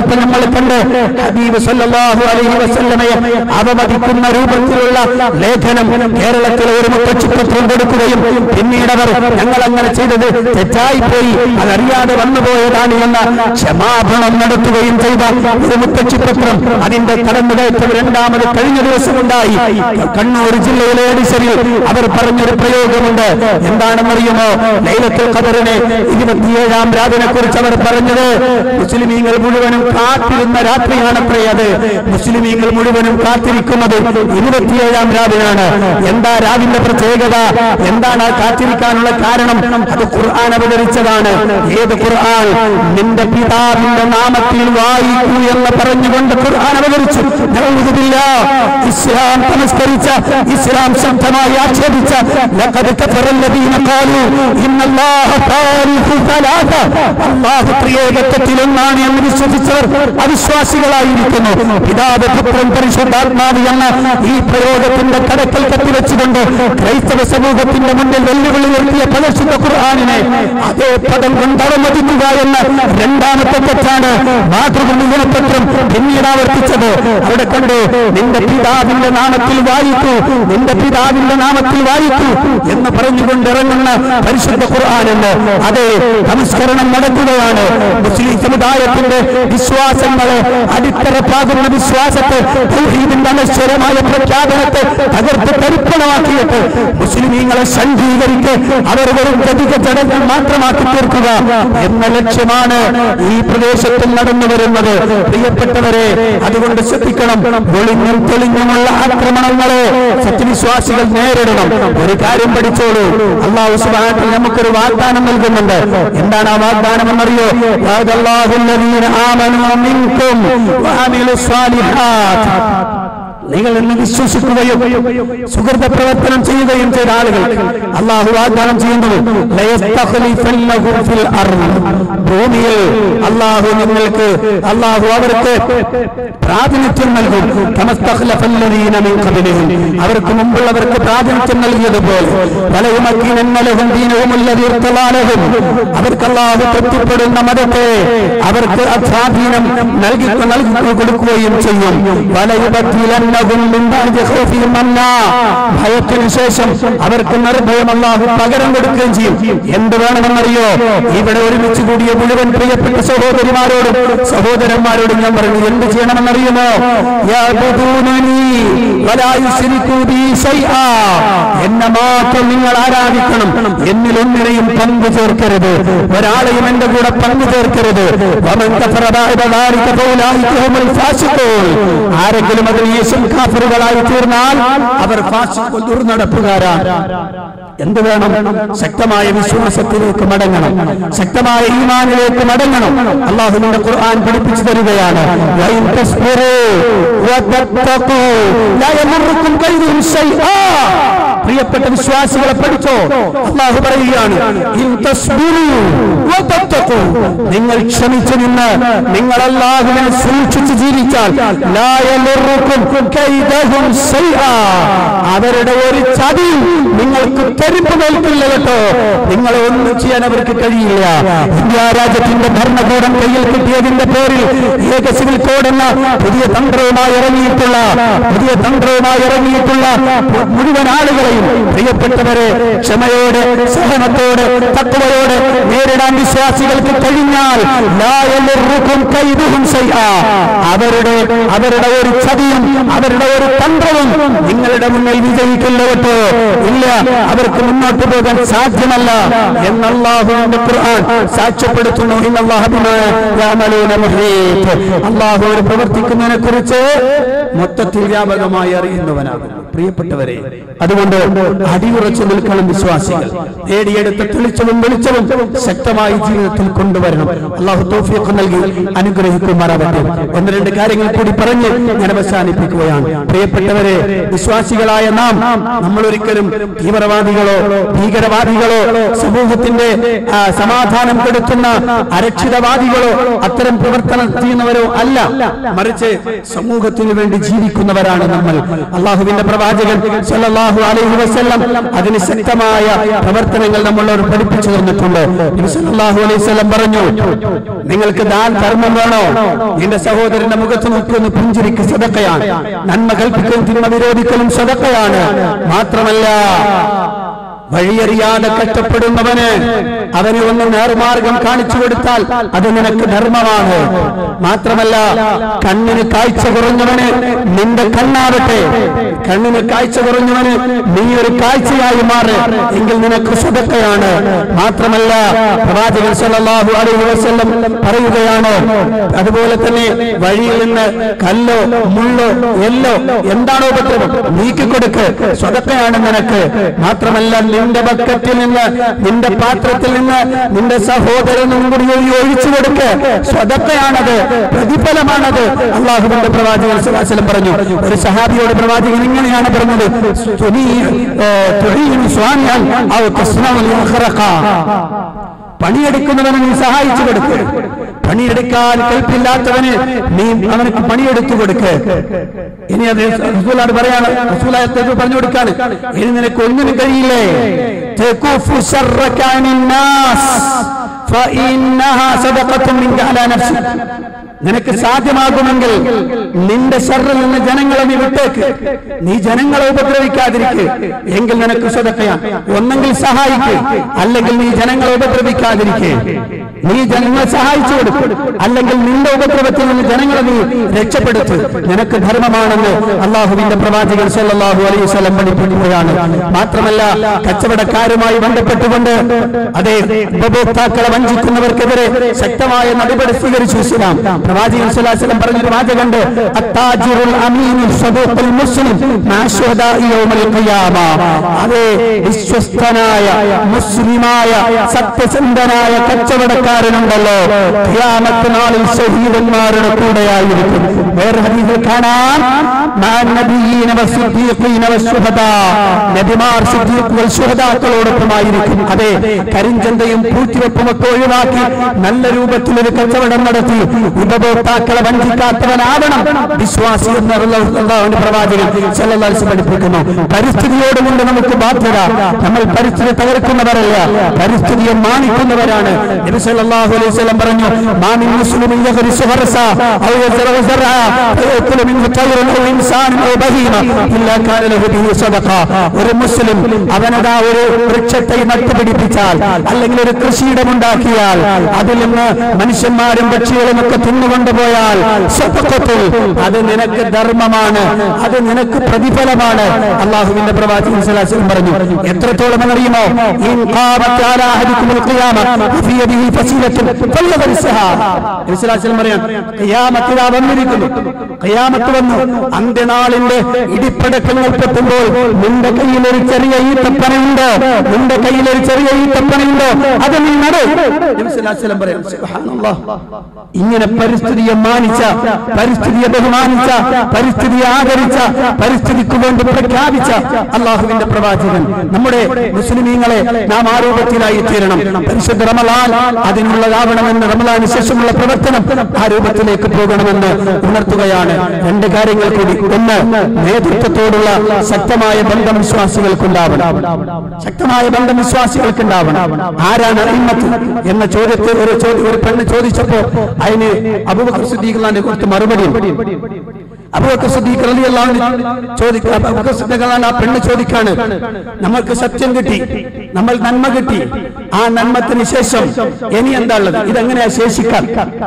പറഞ്ഞപ്പോൾ നമ്മൾ കണ്ട് ഹബീബ് സല്ലല്ലാഹു അലൈഹി വസല്ലമയെ അവമതിക്കുന്ന രൂപത്തിലുള്ള ലേഖനം കേരളത്തിലെ ഒരു മുത്തച്ചുപത്രം കൊടുക്കുകയും പിന്നീട് അവർ ഞങ്ങൾ അങ്ങനെ ചെയ്തത് തെറ്റായി പോയി അതറിയാതെ വന്നുപോയതാണ് എന്ന ക്ഷമാപണം നടത്തുകയും ചെയ്ത ഒരു മുത്തച്ചുപത്രം അതിന്റെ കടന്നുകയറ്റം രണ്ടാമത് കഴിഞ്ഞ ദിവസമുണ്ടായി കണ്ണൂർ ജില്ലയിലെ എഡിസരിൽ അവർ പറഞ്ഞൊരു പ്രയോഗമുണ്ട് എന്താണെന്നറിയുമോ ലൈലത്തുൽ ഖദറിനെ ഇരുപത്തിയേഴാം രാവിനെ കുറിച്ച് അവർ പറഞ്ഞത് മുസ്ലിമീങ്ങൾ മുഴുവനും കാത്തിരുന്ന രാത്രിയാണത്രേ അത് മുസ്ലിമീങ്ങൾ മുഴുവനും കാത്തിരിക്കുന്നത് ഇരുപത്തിയേഴാം രാവിനാണ് എന്താ രാവിന്റെ പ്രത്യേകത എന്താണ് ആ കാത്തിരിക്കാനുള്ള കാരണം അത് ഖുർആൻ അവതരിച്ചതാണ് ഏത് ഖുർആൻ നിന്റെ പിതാവിന്റെ നാമത്തിൽ വായിക്കൂ എന്ന് പറഞ്ഞുകൊണ്ട് ഖുർആൻ അവതരിച്ചു നഊദുബില്ല. ഇസ്ലാം തമസ്കരിച്ച ഇസ്ലാം ശക്തമായി ആക്ഷേപിച്ച ലഖദ് കഫറ الذين قالوا إن الله ثالث ثلاثة അല്ലാഹു ത്രിയേകത്വത്തിൽ ഒന്നാണ് എന്ന് വിശ്വസിച്ചവർ അവിശ്വാസികളായിരിക്കുന്നു പിതാവ് പുത്രൻ പരിശുദ്ധാത്മാവ് എന്ന ഈ പ്രയോഗത്തിന്റെ കടക്കൽ കത്തിവെച്ചുകൊണ്ട് ക്രൈസ്തവ സമൂഹത്തിന്റെ മുന്നിൽ വെല്ലുവിളി ഉയർത്തിയ പരിശുദ്ധ ഖുർആാനിനെ അതേ പദം കൊണ്ട് അവമതിക്കുക എന്ന രണ്ടാമത്തെ തെറ്റാണ് മാതൃഭൂമി ഗുണപത്രം പിന്നീട് ആവർത്തിച്ചത് അവിടെ കണ്ട് നിന്റെ പിതാവിന്റെ നാമത്തിൽ വായിക്കൂ നിന്റെ പിതാവിന്റെ നാമത്തിൽ വായിക്കൂ എന്ന് പറഞ്ഞുകൊണ്ട് ഇറങ്ങുന്ന പരിശുദ്ധ ഖുർആൻ എന്ന് അതെ സംസ്കരണം നടക്കുകയാണ് മുസ്ലിം സമുദായത്തിന്റെ വിശ്വാസങ്ങളെ അടിത്തറപ്പാകുന്ന വിശ്വാസത്തെ തൗഹീദിന്റെ അനശ്വരമായ പ്രഖ്യാപനത്തെ തകർത്ത് തരിപ്പണമാക്കിയിട്ട് മുസ്ലിമീങ്ങളെ സഞ്ജീകരിച്ച് അവർ വെറും ഗതിക ജനങ്ങൾ മാത്രമാക്കി തീർക്കുക എന്ന ലക്ഷ്യമാണ് ഈ പ്രദേശത്തിൽ നടന്നു വരുന്നത് പ്രിയപ്പെട്ടവരെ അതുകൊണ്ട് ശ്രദ്ധിക്കണം ഒളിഞ്ഞും തെളിഞ്ഞുമുള്ള ആക്രമണങ്ങളെ സത്യവിശ്വാസികൾ നേരിടണം ഒരു കാര്യം പഠിച്ചോളൂ അള്ളാഹു സുബ്ഹാനഹു നമുക്കൊരു വാഗ്ദാനം നൽകുന്നുണ്ട് എന്താണ് ആ വാഗ്ദാനം എന്നറിയോ വഅദല്ലാഹുല്ലദീന ആമനൂ മിൻകും വഅമിലു സ്വാലിഹാത്ത് നിങ്ങൾ എന്നെ വിശ്വസിക്കുകയും സുഹൃത പ്രവർത്തനം ചെയ്യുകയും ചെയ്ത ആളുകൾ അള്ളാഹു വാഗ്ദാനം ചെയ്യുന്നത് ലയസ്തഖ്ലിഫന്നഹും ഫിൽ അർദ്. ഭൂമിയിൽ അള്ളാഹു നിങ്ങൾക്ക് അള്ളാഹു അവർക്ക് പ്രാതിനിധ്യം നൽകും കമസ്തഖ്ലഫല്ലദീന മിൻ ഖബ്ലിഹിം. അവർക്ക് മുമ്പുള്ളവർക്ക് പ്രാതിനിധ്യം നൽകിയതുപോലെ വലയുമക്കിനന്നലഹും ദീനഹുമുല്ലദീ ഇർത്തലാലഹും. അവർക്ക് അള്ളാഹു തൃപ്തിപ്പെടുന്ന മതത്തെ അവർക്ക് അസ്വാധീനം നൽകി നൽകി കൊടുക്കുകയും ചെയ്യും വലയുബദ്ദിലന്നഹും മിൻ ബഅദി ഖൗഫിഹിം അമ്നാ. ഭയത്തിനു ശേഷം അവർക്ക് നിർഭയം അള്ളാഹു പകരം കൊടുക്കുകയും ചെയ്യും എന്ത് വേണമെന്നറിയോ ഇവിടെ ഒരുമിച്ച് കൂടിയ മുഴുവൻ പ്രിയപ്പെട്ട സഹോദരിമാരോടും സഹോദരന്മാരോടും ഞാൻ പറഞ്ഞു എന്ത് ചെയ്യണമെന്നറിയുമോ യഅ്ബുദൂനനി വലാ യുശ്രികൂ ബി ശൈആ. എന്നെ മാത്രം നിങ്ങൾ ആരാധിക്കണം എന്നിൽ ഒന്നിനെയും പങ്കു ചേർക്കരുത് ഒരാളെയും എന്റെ കൂടെ പങ്കു ചേർക്കരുത് വമൻ കഫറ ബഅദ ദാലിക ഫൗലായിക ഹുമുൽ ഫാസിഖൂൻ. ആരെങ്കിലും അതിന് യേശും കാഫറുകളായി തീർന്നാൽ അവർ ഫാസിഖ് ദുർനടപ്പുകാരാണ് എന്ത് വേണം ശക്തമായ വിശ്വാസത്തിലേക്ക് മടങ്ങണം ശക്തമായ ഈമാനിലേക്ക് മടങ്ങണം അള്ളാഹുവിന്റെ ഖുർആൻ പഠിപ്പിച്ചു തരികയാണ് വൈൻ തസ്ബിറൂ വതത്തഖൂ ലാ യമുറുക്കും കൈദുഹും ശൈആ. പ്രിയപ്പെട്ട വിശ്വാസികളെ പഠിച്ചോ അള്ളാഹു പറയുകയാണ് ഇൻ തസ്ബിറൂ വതത്തഖൂ. നിങ്ങൾ ക്ഷമിച്ചു നിന്ന് നിങ്ങൾ അള്ളാഹുവിനെ സൂക്ഷിച്ച് ജീവിച്ചാൽ ലാ യമുറുക്കും കൈദഹും ശൈആ. അവരുടെ ഒരു ചതി നിങ്ങൾക്ക് തെരുപ്പ് നിൽക്കില്ല കേട്ടോ നിങ്ങളെ ഒന്നും ചെയ്യാൻ അവർക്ക് കഴിയില്ല ഇന്ത്യ രാജ്യത്തിന്റെ ഭരണകൂടം കയ്യിൽ കിട്ടിയതിന്റെ പേരിൽ ഏക സിവിൽ കോഡ് എന്ന പുതിയ തന്ത്രവുമായി ഇറങ്ങിയിട്ടുള്ള പുതിയ തന്ത്രവുമായി ഇറങ്ങിയിട്ടുള്ള മുഴുവൻ ആളുകളെയും പ്രിയപ്പെട്ടവരെ ക്ഷമയോടെ സഹനത്തോടെ തത്വയോടെ നേരിടാൻ വിശ്വാസികൾക്ക് കഴിഞ്ഞാൽ ലാ യമുറുക്കും കൈദുഹും ശൈആ. അവരുടെ അവരുടെ ഒരു ചതിയും അവരുടെ ഒരു തന്ത്രവും നിങ്ങളുടെ മുന്നിൽ വിജയിക്കില്ല കേട്ടോ ഇല്ല അവർക്ക് മുന്നോട്ട് പോകാൻ സാധ്യമല്ല എന്നല്ലാഹുവിന്റെ ഖുർആൻ സാക്ഷ്യപ്പെടുത്തുന്നു ഇന്നല്ലാഹു ബിമാ യഅമലൂന മുഹീത്ത് അല്ലാഹു പ്രവർത്തിക്കുന്നതിനെ കുറിച്ച് മൊത്തത്തിൽ വ്യാപകമായി അറിയുന്നവനാകുന്നു പ്രിയപ്പെട്ടവരെ അതുകൊണ്ട് അടിയുറച്ചു നിൽക്കണം വിശ്വാസികൾ നേടിയെടുത്ത തെളിച്ചവും വെളിച്ചവും ശക്തമായി ജീവിതത്തിൽ കൊണ്ടുവരണം അള്ളാഹു തോഫിയൊക്കെ നൽകി അനുഗ്രഹിക്കുമാറാവട്ടെ ഒന്ന് രണ്ട് കാര്യങ്ങൾ കൂടി പറഞ്ഞ് ഞാൻ അവസാനിപ്പിക്കുകയാണ് പ്രിയപ്പെട്ടവരെ വിശ്വാസികളായ നാം നമ്മൾ ഒരിക്കലും തീവ്രവാദികളോ ഭീകരവാദികളോ സമൂഹത്തിന്റെ ആ, സമാധാനം കെടുത്തുന്ന അരക്ഷിതവാദികളോ അത്തരം പ്രവർത്തനം ചെയ്യുന്നവരോ അല്ല മറിച്ച് സമൂഹത്തിന് വേണ്ടി ജീവിക്കുന്നവരാണ് നമ്മൾ അള്ളാഹുവിന്റെ പ്രവാചകൻ സല്ലല്ലാഹു അലൈഹി വസല്ലം അതിന് ശക്തമായ പ്രവർത്തനങ്ങൾ നമ്മളോട് പഠിപ്പിച്ചു തന്നിട്ടുണ്ട് നബി സല്ലല്ലാഹു അലൈഹി വസല്ലം പറഞ്ഞു നിങ്ങൾക്ക് ദാൻ ധർമ്മം വേണോ നിന്റെ സഹോദരന്റെ മുഖത്ത് നോക്കിയൊന്ന് പുഞ്ചിരിക്ക് സദക്കയാണ് നന്മ കൽപ്പിക്കലും തിന്മ വിരോധിക്കലും സദക്കയാണ് മാത്രമല്ല വഴിയറിയാതെ കഷ്ടപ്പെടുന്നവന് അവന് ഒന്ന് നേർമാർഗം കാണിച്ചു കൊടുത്താൽ അത് നിനക്ക് ധർമ്മമാണ് മാത്രമല്ല കണ്ണിന് കാഴ്ച കുറഞ്ഞവന് നിന്റെ കണ്ണാവട്ടെ കണ്ണിന് കാഴ്ച കുറഞ്ഞവന് നീ ഒരു കാഴ്ചയായി മാറ് എങ്കിൽ നിനക്ക് സുതക്കയാണ് മാത്രമല്ല പ്രവാചകൻ സല്ലല്ലാഹു അലൈഹി വസല്ലം പറയുകയാണ് അതുപോലെ തന്നെ വഴിയിൽ നിന്ന് കല്ലോ മുള്ളോ എല്ലോ എന്താണോ ഉപദ്രവം നീക്കിക്കൊടുക്ക് സ്വതക്കയാണ് നിനക്ക് മാത്രമല്ല നിന്റെ ബക്കറ്റിൽ നിന്ന് നിന്റെ പാത്രത്തിൽ നിന്ന് നിന്റെ സഹോദരനും കൂടി ഒരു ഒഴിച്ചു കൊടുക്ക് സ്വതക്കയാണത് പ്രതിഫലമാണത് അള്ളാഹുവിന്റെ പ്രവാചകൻ സുഹാസലം പറഞ്ഞു ഒരു സഹാബിയോട് പ്രവാചകൻ ഇങ്ങനെയാണ് പറഞ്ഞത് തുനി, ഏ, തുഴീനു സ്വാമിയാൽ ഔ തസ്നഉ ലിഅഖറഖ. പണിയെടുക്കുന്നവന് നീ സഹായിച്ചു കൊടുക്ക് പണിയെടുക്കാൻ കൽപ്പില്ലാത്തവന് നീ അവനക്ക് പണിയെടുത്തു കൊടുക്ക് ഇനി അത് റസൂലാണ് പറയാണ് റസൂലായത്തെ പറഞ്ഞു കൊടുക്കാണ് ഇനി നിനക്ക് ഒന്നിനും കഴിയില്ലേ തകുഫു ശർറക അനിൻ നാസ് ഫഇന്നഹാ സദഖത്തുൻ മിൻക അലാ നഫ്സിക് നിനക്ക് സാധ്യമാകുമെങ്കിൽ നിന്റെ ഷറിൽ നിന്ന് ജനങ്ങളെ നീ വിട്ടേക്ക് നീ ജനങ്ങളെ ഉപദ്രവിക്കാതിരിക്ക് എങ്കിൽ നിനക്ക് സ്വതക്കയാ ഒന്നെങ്കിൽ സഹായിക്ക് അല്ലെങ്കിൽ നീ ജനങ്ങളെ ഉപദ്രവിക്കാതിരിക്കെ നീ ജനങ്ങളെ സഹായിച്ചു കൊടുക്കും അല്ലെങ്കിൽ നിന്റെ ഉപദ്രവത്തിൽ നിന്ന് ജനങ്ങളെ നീ രക്ഷപ്പെടുത്തു നിനക്ക് ധർമ്മമാണെന്ന് അള്ളാഹുവിന്റെ പ്രവാചകൻ സല്ലല്ലാഹു അലൈഹി വസല്ലം പഠിപ്പിക്കുകയാണ് മാത്രമല്ല കച്ചവടക്കാരുമായി ബന്ധപ്പെട്ടുകൊണ്ട് അതേ ഉപഭോക്താക്കളെ വഞ്ചിക്കുന്നവർക്കെതിരെ ശക്തമായ നടപടി സ്വീകരിച്ചു ഇസ്ലാം പ്രവാചകൻ സല്ലല്ലാഹു അലൈഹി വസല്ലം പറഞ്ഞ വാചകണ്ട് അത്താജിറുൽ അമീനുൽ സദൂഖുൽ മുസ്ലിം മാ ശുഹദാഇ യൗമൽ ഖിയാമ അതേ വിശ്വസ്തനായ മുസ്ലിമായ സത്യസന്ധനായ കച്ചവടക്കാരനുണ്ടല്ലോ ഖിയാമത്ത് നാളിൽ ഷഹീദന്മാരുടെ കൂടെയായിരിക്കും വേറെ ഹദീസിൽ കാണാം മാ നബിയ്യീന വസ്സുദ്ദീഖീന വസ്സുഹദാ നബിമാർ സിദ്ദീഖുകൾ ശുഹദാക്കളോടൊപ്പമായിരിക്കും അതെ കരിഞ്ചന്തയും പൂഴ്ത്തിവെപ്പും ഒക്കെ ഒഴിവാക്കി നല്ല രൂപത്തിൽ ഒരു കച്ചവടം നടത്തി ഉപഭോക്താക്കളെ വഞ്ചിക്കാത്തവനാവണം വിശ്വാസി എന്ന് അള്ളാഹുവിന്റെ പ്രവാചകൻ സല്ലല്ലാഹു അലൈഹി വസല്ലം പഠിപ്പിക്കുന്നു പരിസ്ഥിതിയോട് കൊണ്ട് നമുക്ക് ബാധ്യത നമ്മൾ പരിസ്ഥിതി തകർക്കുന്നവരല്ല പരിസ്ഥിതിയെ മാനിക്കുന്നവരാണ് നബി സല്ലല്ലാഹു അലൈഹി വസല്ലം പറഞ്ഞു മാമിൻ മുസ്ലിമിൻ യഗ്രിസു ഹർസ ഔ യസ്റഉ സർഅ ഫയഅകുലു മിൻഹു തൈറുൻ ഔ ഇൻസാനുൻ ഔ ബഹീമ ഇല്ലാ കാന ലഹു ബിഹി സദഖ ഒരു മുസ്ലിം അവനതാ ഒരു വൃക്ഷത്തെ നട്ടുപിടിപ്പിച്ചാൽ അല്ലെങ്കിൽ ഒരു കൃഷിയിടം ഉണ്ടാക്കിയാൽ അതിൽ നിന്ന് മനുഷ്യന്മാരും പക്ഷികളും ഒക്കെ തിന്നുകൊണ്ടുപോയാൽ സദഖത്തുൽ അത് നിനക്ക് ധർമ്മമാണ് അത് നിനക്ക് പ്രതിഫലമാണ് അള്ളാഹുവിന്റെ പ്രവാചകൻ സല്ലല്ലാഹു അലൈഹി വസല്ലം പറഞ്ഞു എത്രത്തോളം എന്നറിയുമോ ഇൻ ഖാമത്ത് അലാ അഹദിക്കുമുൽ ഖിയാമ ഫീ യദിഹി ഫസീലത്തുൻ ഫല്യദർസഹാ നബി സല്ലല്ലാഹു അലൈഹി വസല്ലം പറയാൻ ഖിയാമത്ത് ഇതാ വന്നിരിക്കുന്നു ഖിയാമത്ത് വന്നു അന്ത്യനാളിന്റെ ഇടിപ്പടക്കങ്ങൾ പെട്ടുമ്പോൾ നിന്റെ കയ്യിൽ ഒരു ചെറിയ ഈത്തപ്പനയുണ്ടോ നിന്റെ കയ്യിൽ ഒരു ചെറിയ ഈത്തപ്പനയുണ്ടോ അത് നീ നട നബി സല്ലല്ലാഹു അലൈഹി വസല്ലം പറയാൻ സുബ്ഹാനല്ലാഹ് ഇങ്ങനെ പരിസ്ഥിതിയെ മാനിച്ച പരിസ്ഥിതിയെ ബഹുമാനിച്ച പരിസ്ഥിതിയെ ആദരിച്ച പരിസ്ഥിതിക്ക് വേണ്ടി പ്രഖ്യാപിച്ച അള്ളാഹുവിന്റെ പ്രവാചകൻ നമ്മുടെ മുസ്ലിമീങ്ങളെ നാം ആ രൂപത്തിലായി തീരണം പരിശുദ്ധ റമലാൻ അതിനുള്ളതാവണമെന്ന് റമലാന് ശേഷമുള്ള പ്രവർത്തനം ആ രൂപത്തിലേക്ക് പോകണമെന്ന് ഉണർത്തുകയാണ് രണ്ട് കാര്യങ്ങൾ കൂടി ഒന്ന് നേതൃത്വത്തോടുള്ള ശക്തമായ ബന്ധം വിശ്വാസികൾക്കുണ്ടാവണം ശക്തമായ ബന്ധം വിശ്വാസികൾക്കുണ്ടാവണം ആരാണ് അയിമത്ത് എന്ന ചോദ്യത്തെ ഒരു ചോദ്യം ഒരു പെണ്ണ് ചോദിച്ചപ്പോ അതിന് അബൂബക്കർ സിദ്ദീഖിന്റെ കൊടുത്ത മറുപടി അബൂബക്കർ സിദ്ദീഖ് റളിയല്ലാഹു അൻഹു ചോദിക്ക അബൂബക്കർ സിദ്ദീഖ് ആ പെണ്ണ് ചോദിക്കാണ് നമ്മൾക്ക് സത്യം കിട്ടി നമ്മൾ നന്മ കിട്ടി ആ നന്മത്തിന് ശേഷം ഇനി എന്താ ഉള്ളത് ഇതെങ്ങനെയാ ശേഷിക്കാൻ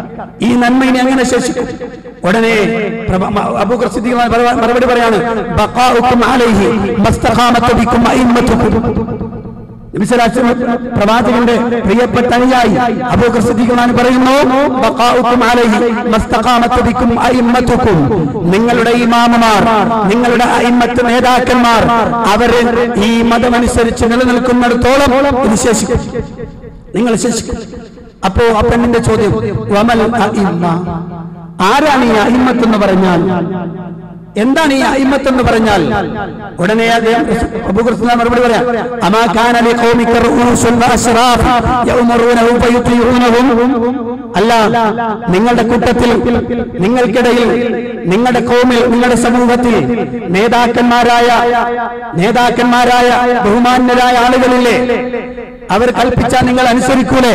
ഈ നന്മ ഇനി എങ്ങനെ ശേഷിക്കും ഉടനെ പ്രഭ- മ- അബൂബക്കർ സിദ്ദീഖ് മറു- മറുപടി പറയാണ് ബഖാഉക്കും അലൈഹി മസ്തഖാമത്ത് ബിക്കും അയിമ്മത്തുക്കും നബി സല്ലല്ലാഹു അലൈഹി വസല്ലം പ്രവാചകന്റെ പ്രിയപ്പെട്ട അനുയായി അബൂബക്കർ സിദ്ദീഖ് റളിയല്ലാഹു അൻഹു പറയുന്നു ബഖാഉക്കും അലൈഹി മസ്തഖാമത്ത് ബിക്കും അയിമ്മത്തുക്കും നിങ്ങളുടെ ഇമാമമാർ നിങ്ങളുടെ അയിമ്മത്ത് നേതാക്കന്മാർ അവര് ഈ മതമനുസരിച്ച് നിലനിൽക്കുന്നിടത്തോളം ഇത് ശേഷിക്കും നിങ്ങൾ ശേഷിക്കും അപ്പോ ആ പെണ്ണിന്റെ ചോദ്യം വമൽ അഇമ്മ ആരാണ് ഈ അയിമ്മത്ത് എന്ന് പറഞ്ഞാൽ എന്താണ് ഈ അയിമത്ത് എന്ന് പറഞ്ഞാൽ ഉടനെ അദ്ദേഹം അബൂബക്കർ സിദ്ദീഖ് മറുപടി പറയാം അമാ കാന ലി ഖൗമിക റഊസുൻ വഅശ്റാഫ് യഉമറൂനഹു ഫയുതീഊനഹും അല്ല നിങ്ങളുടെ കൂട്ടത്തിൽ നിങ്ങൾക്കിടയിൽ നിങ്ങളുടെ കോമിൽ നിങ്ങളുടെ സമൂഹത്തിൽ നേതാക്കന്മാരായ നേതാക്കന്മാരായ ബഹുമാന്യരായ ആളുകളില്ലേ അവർ കൽപ്പിച്ചാൽ നിങ്ങൾ അനുസരിക്കൂലേ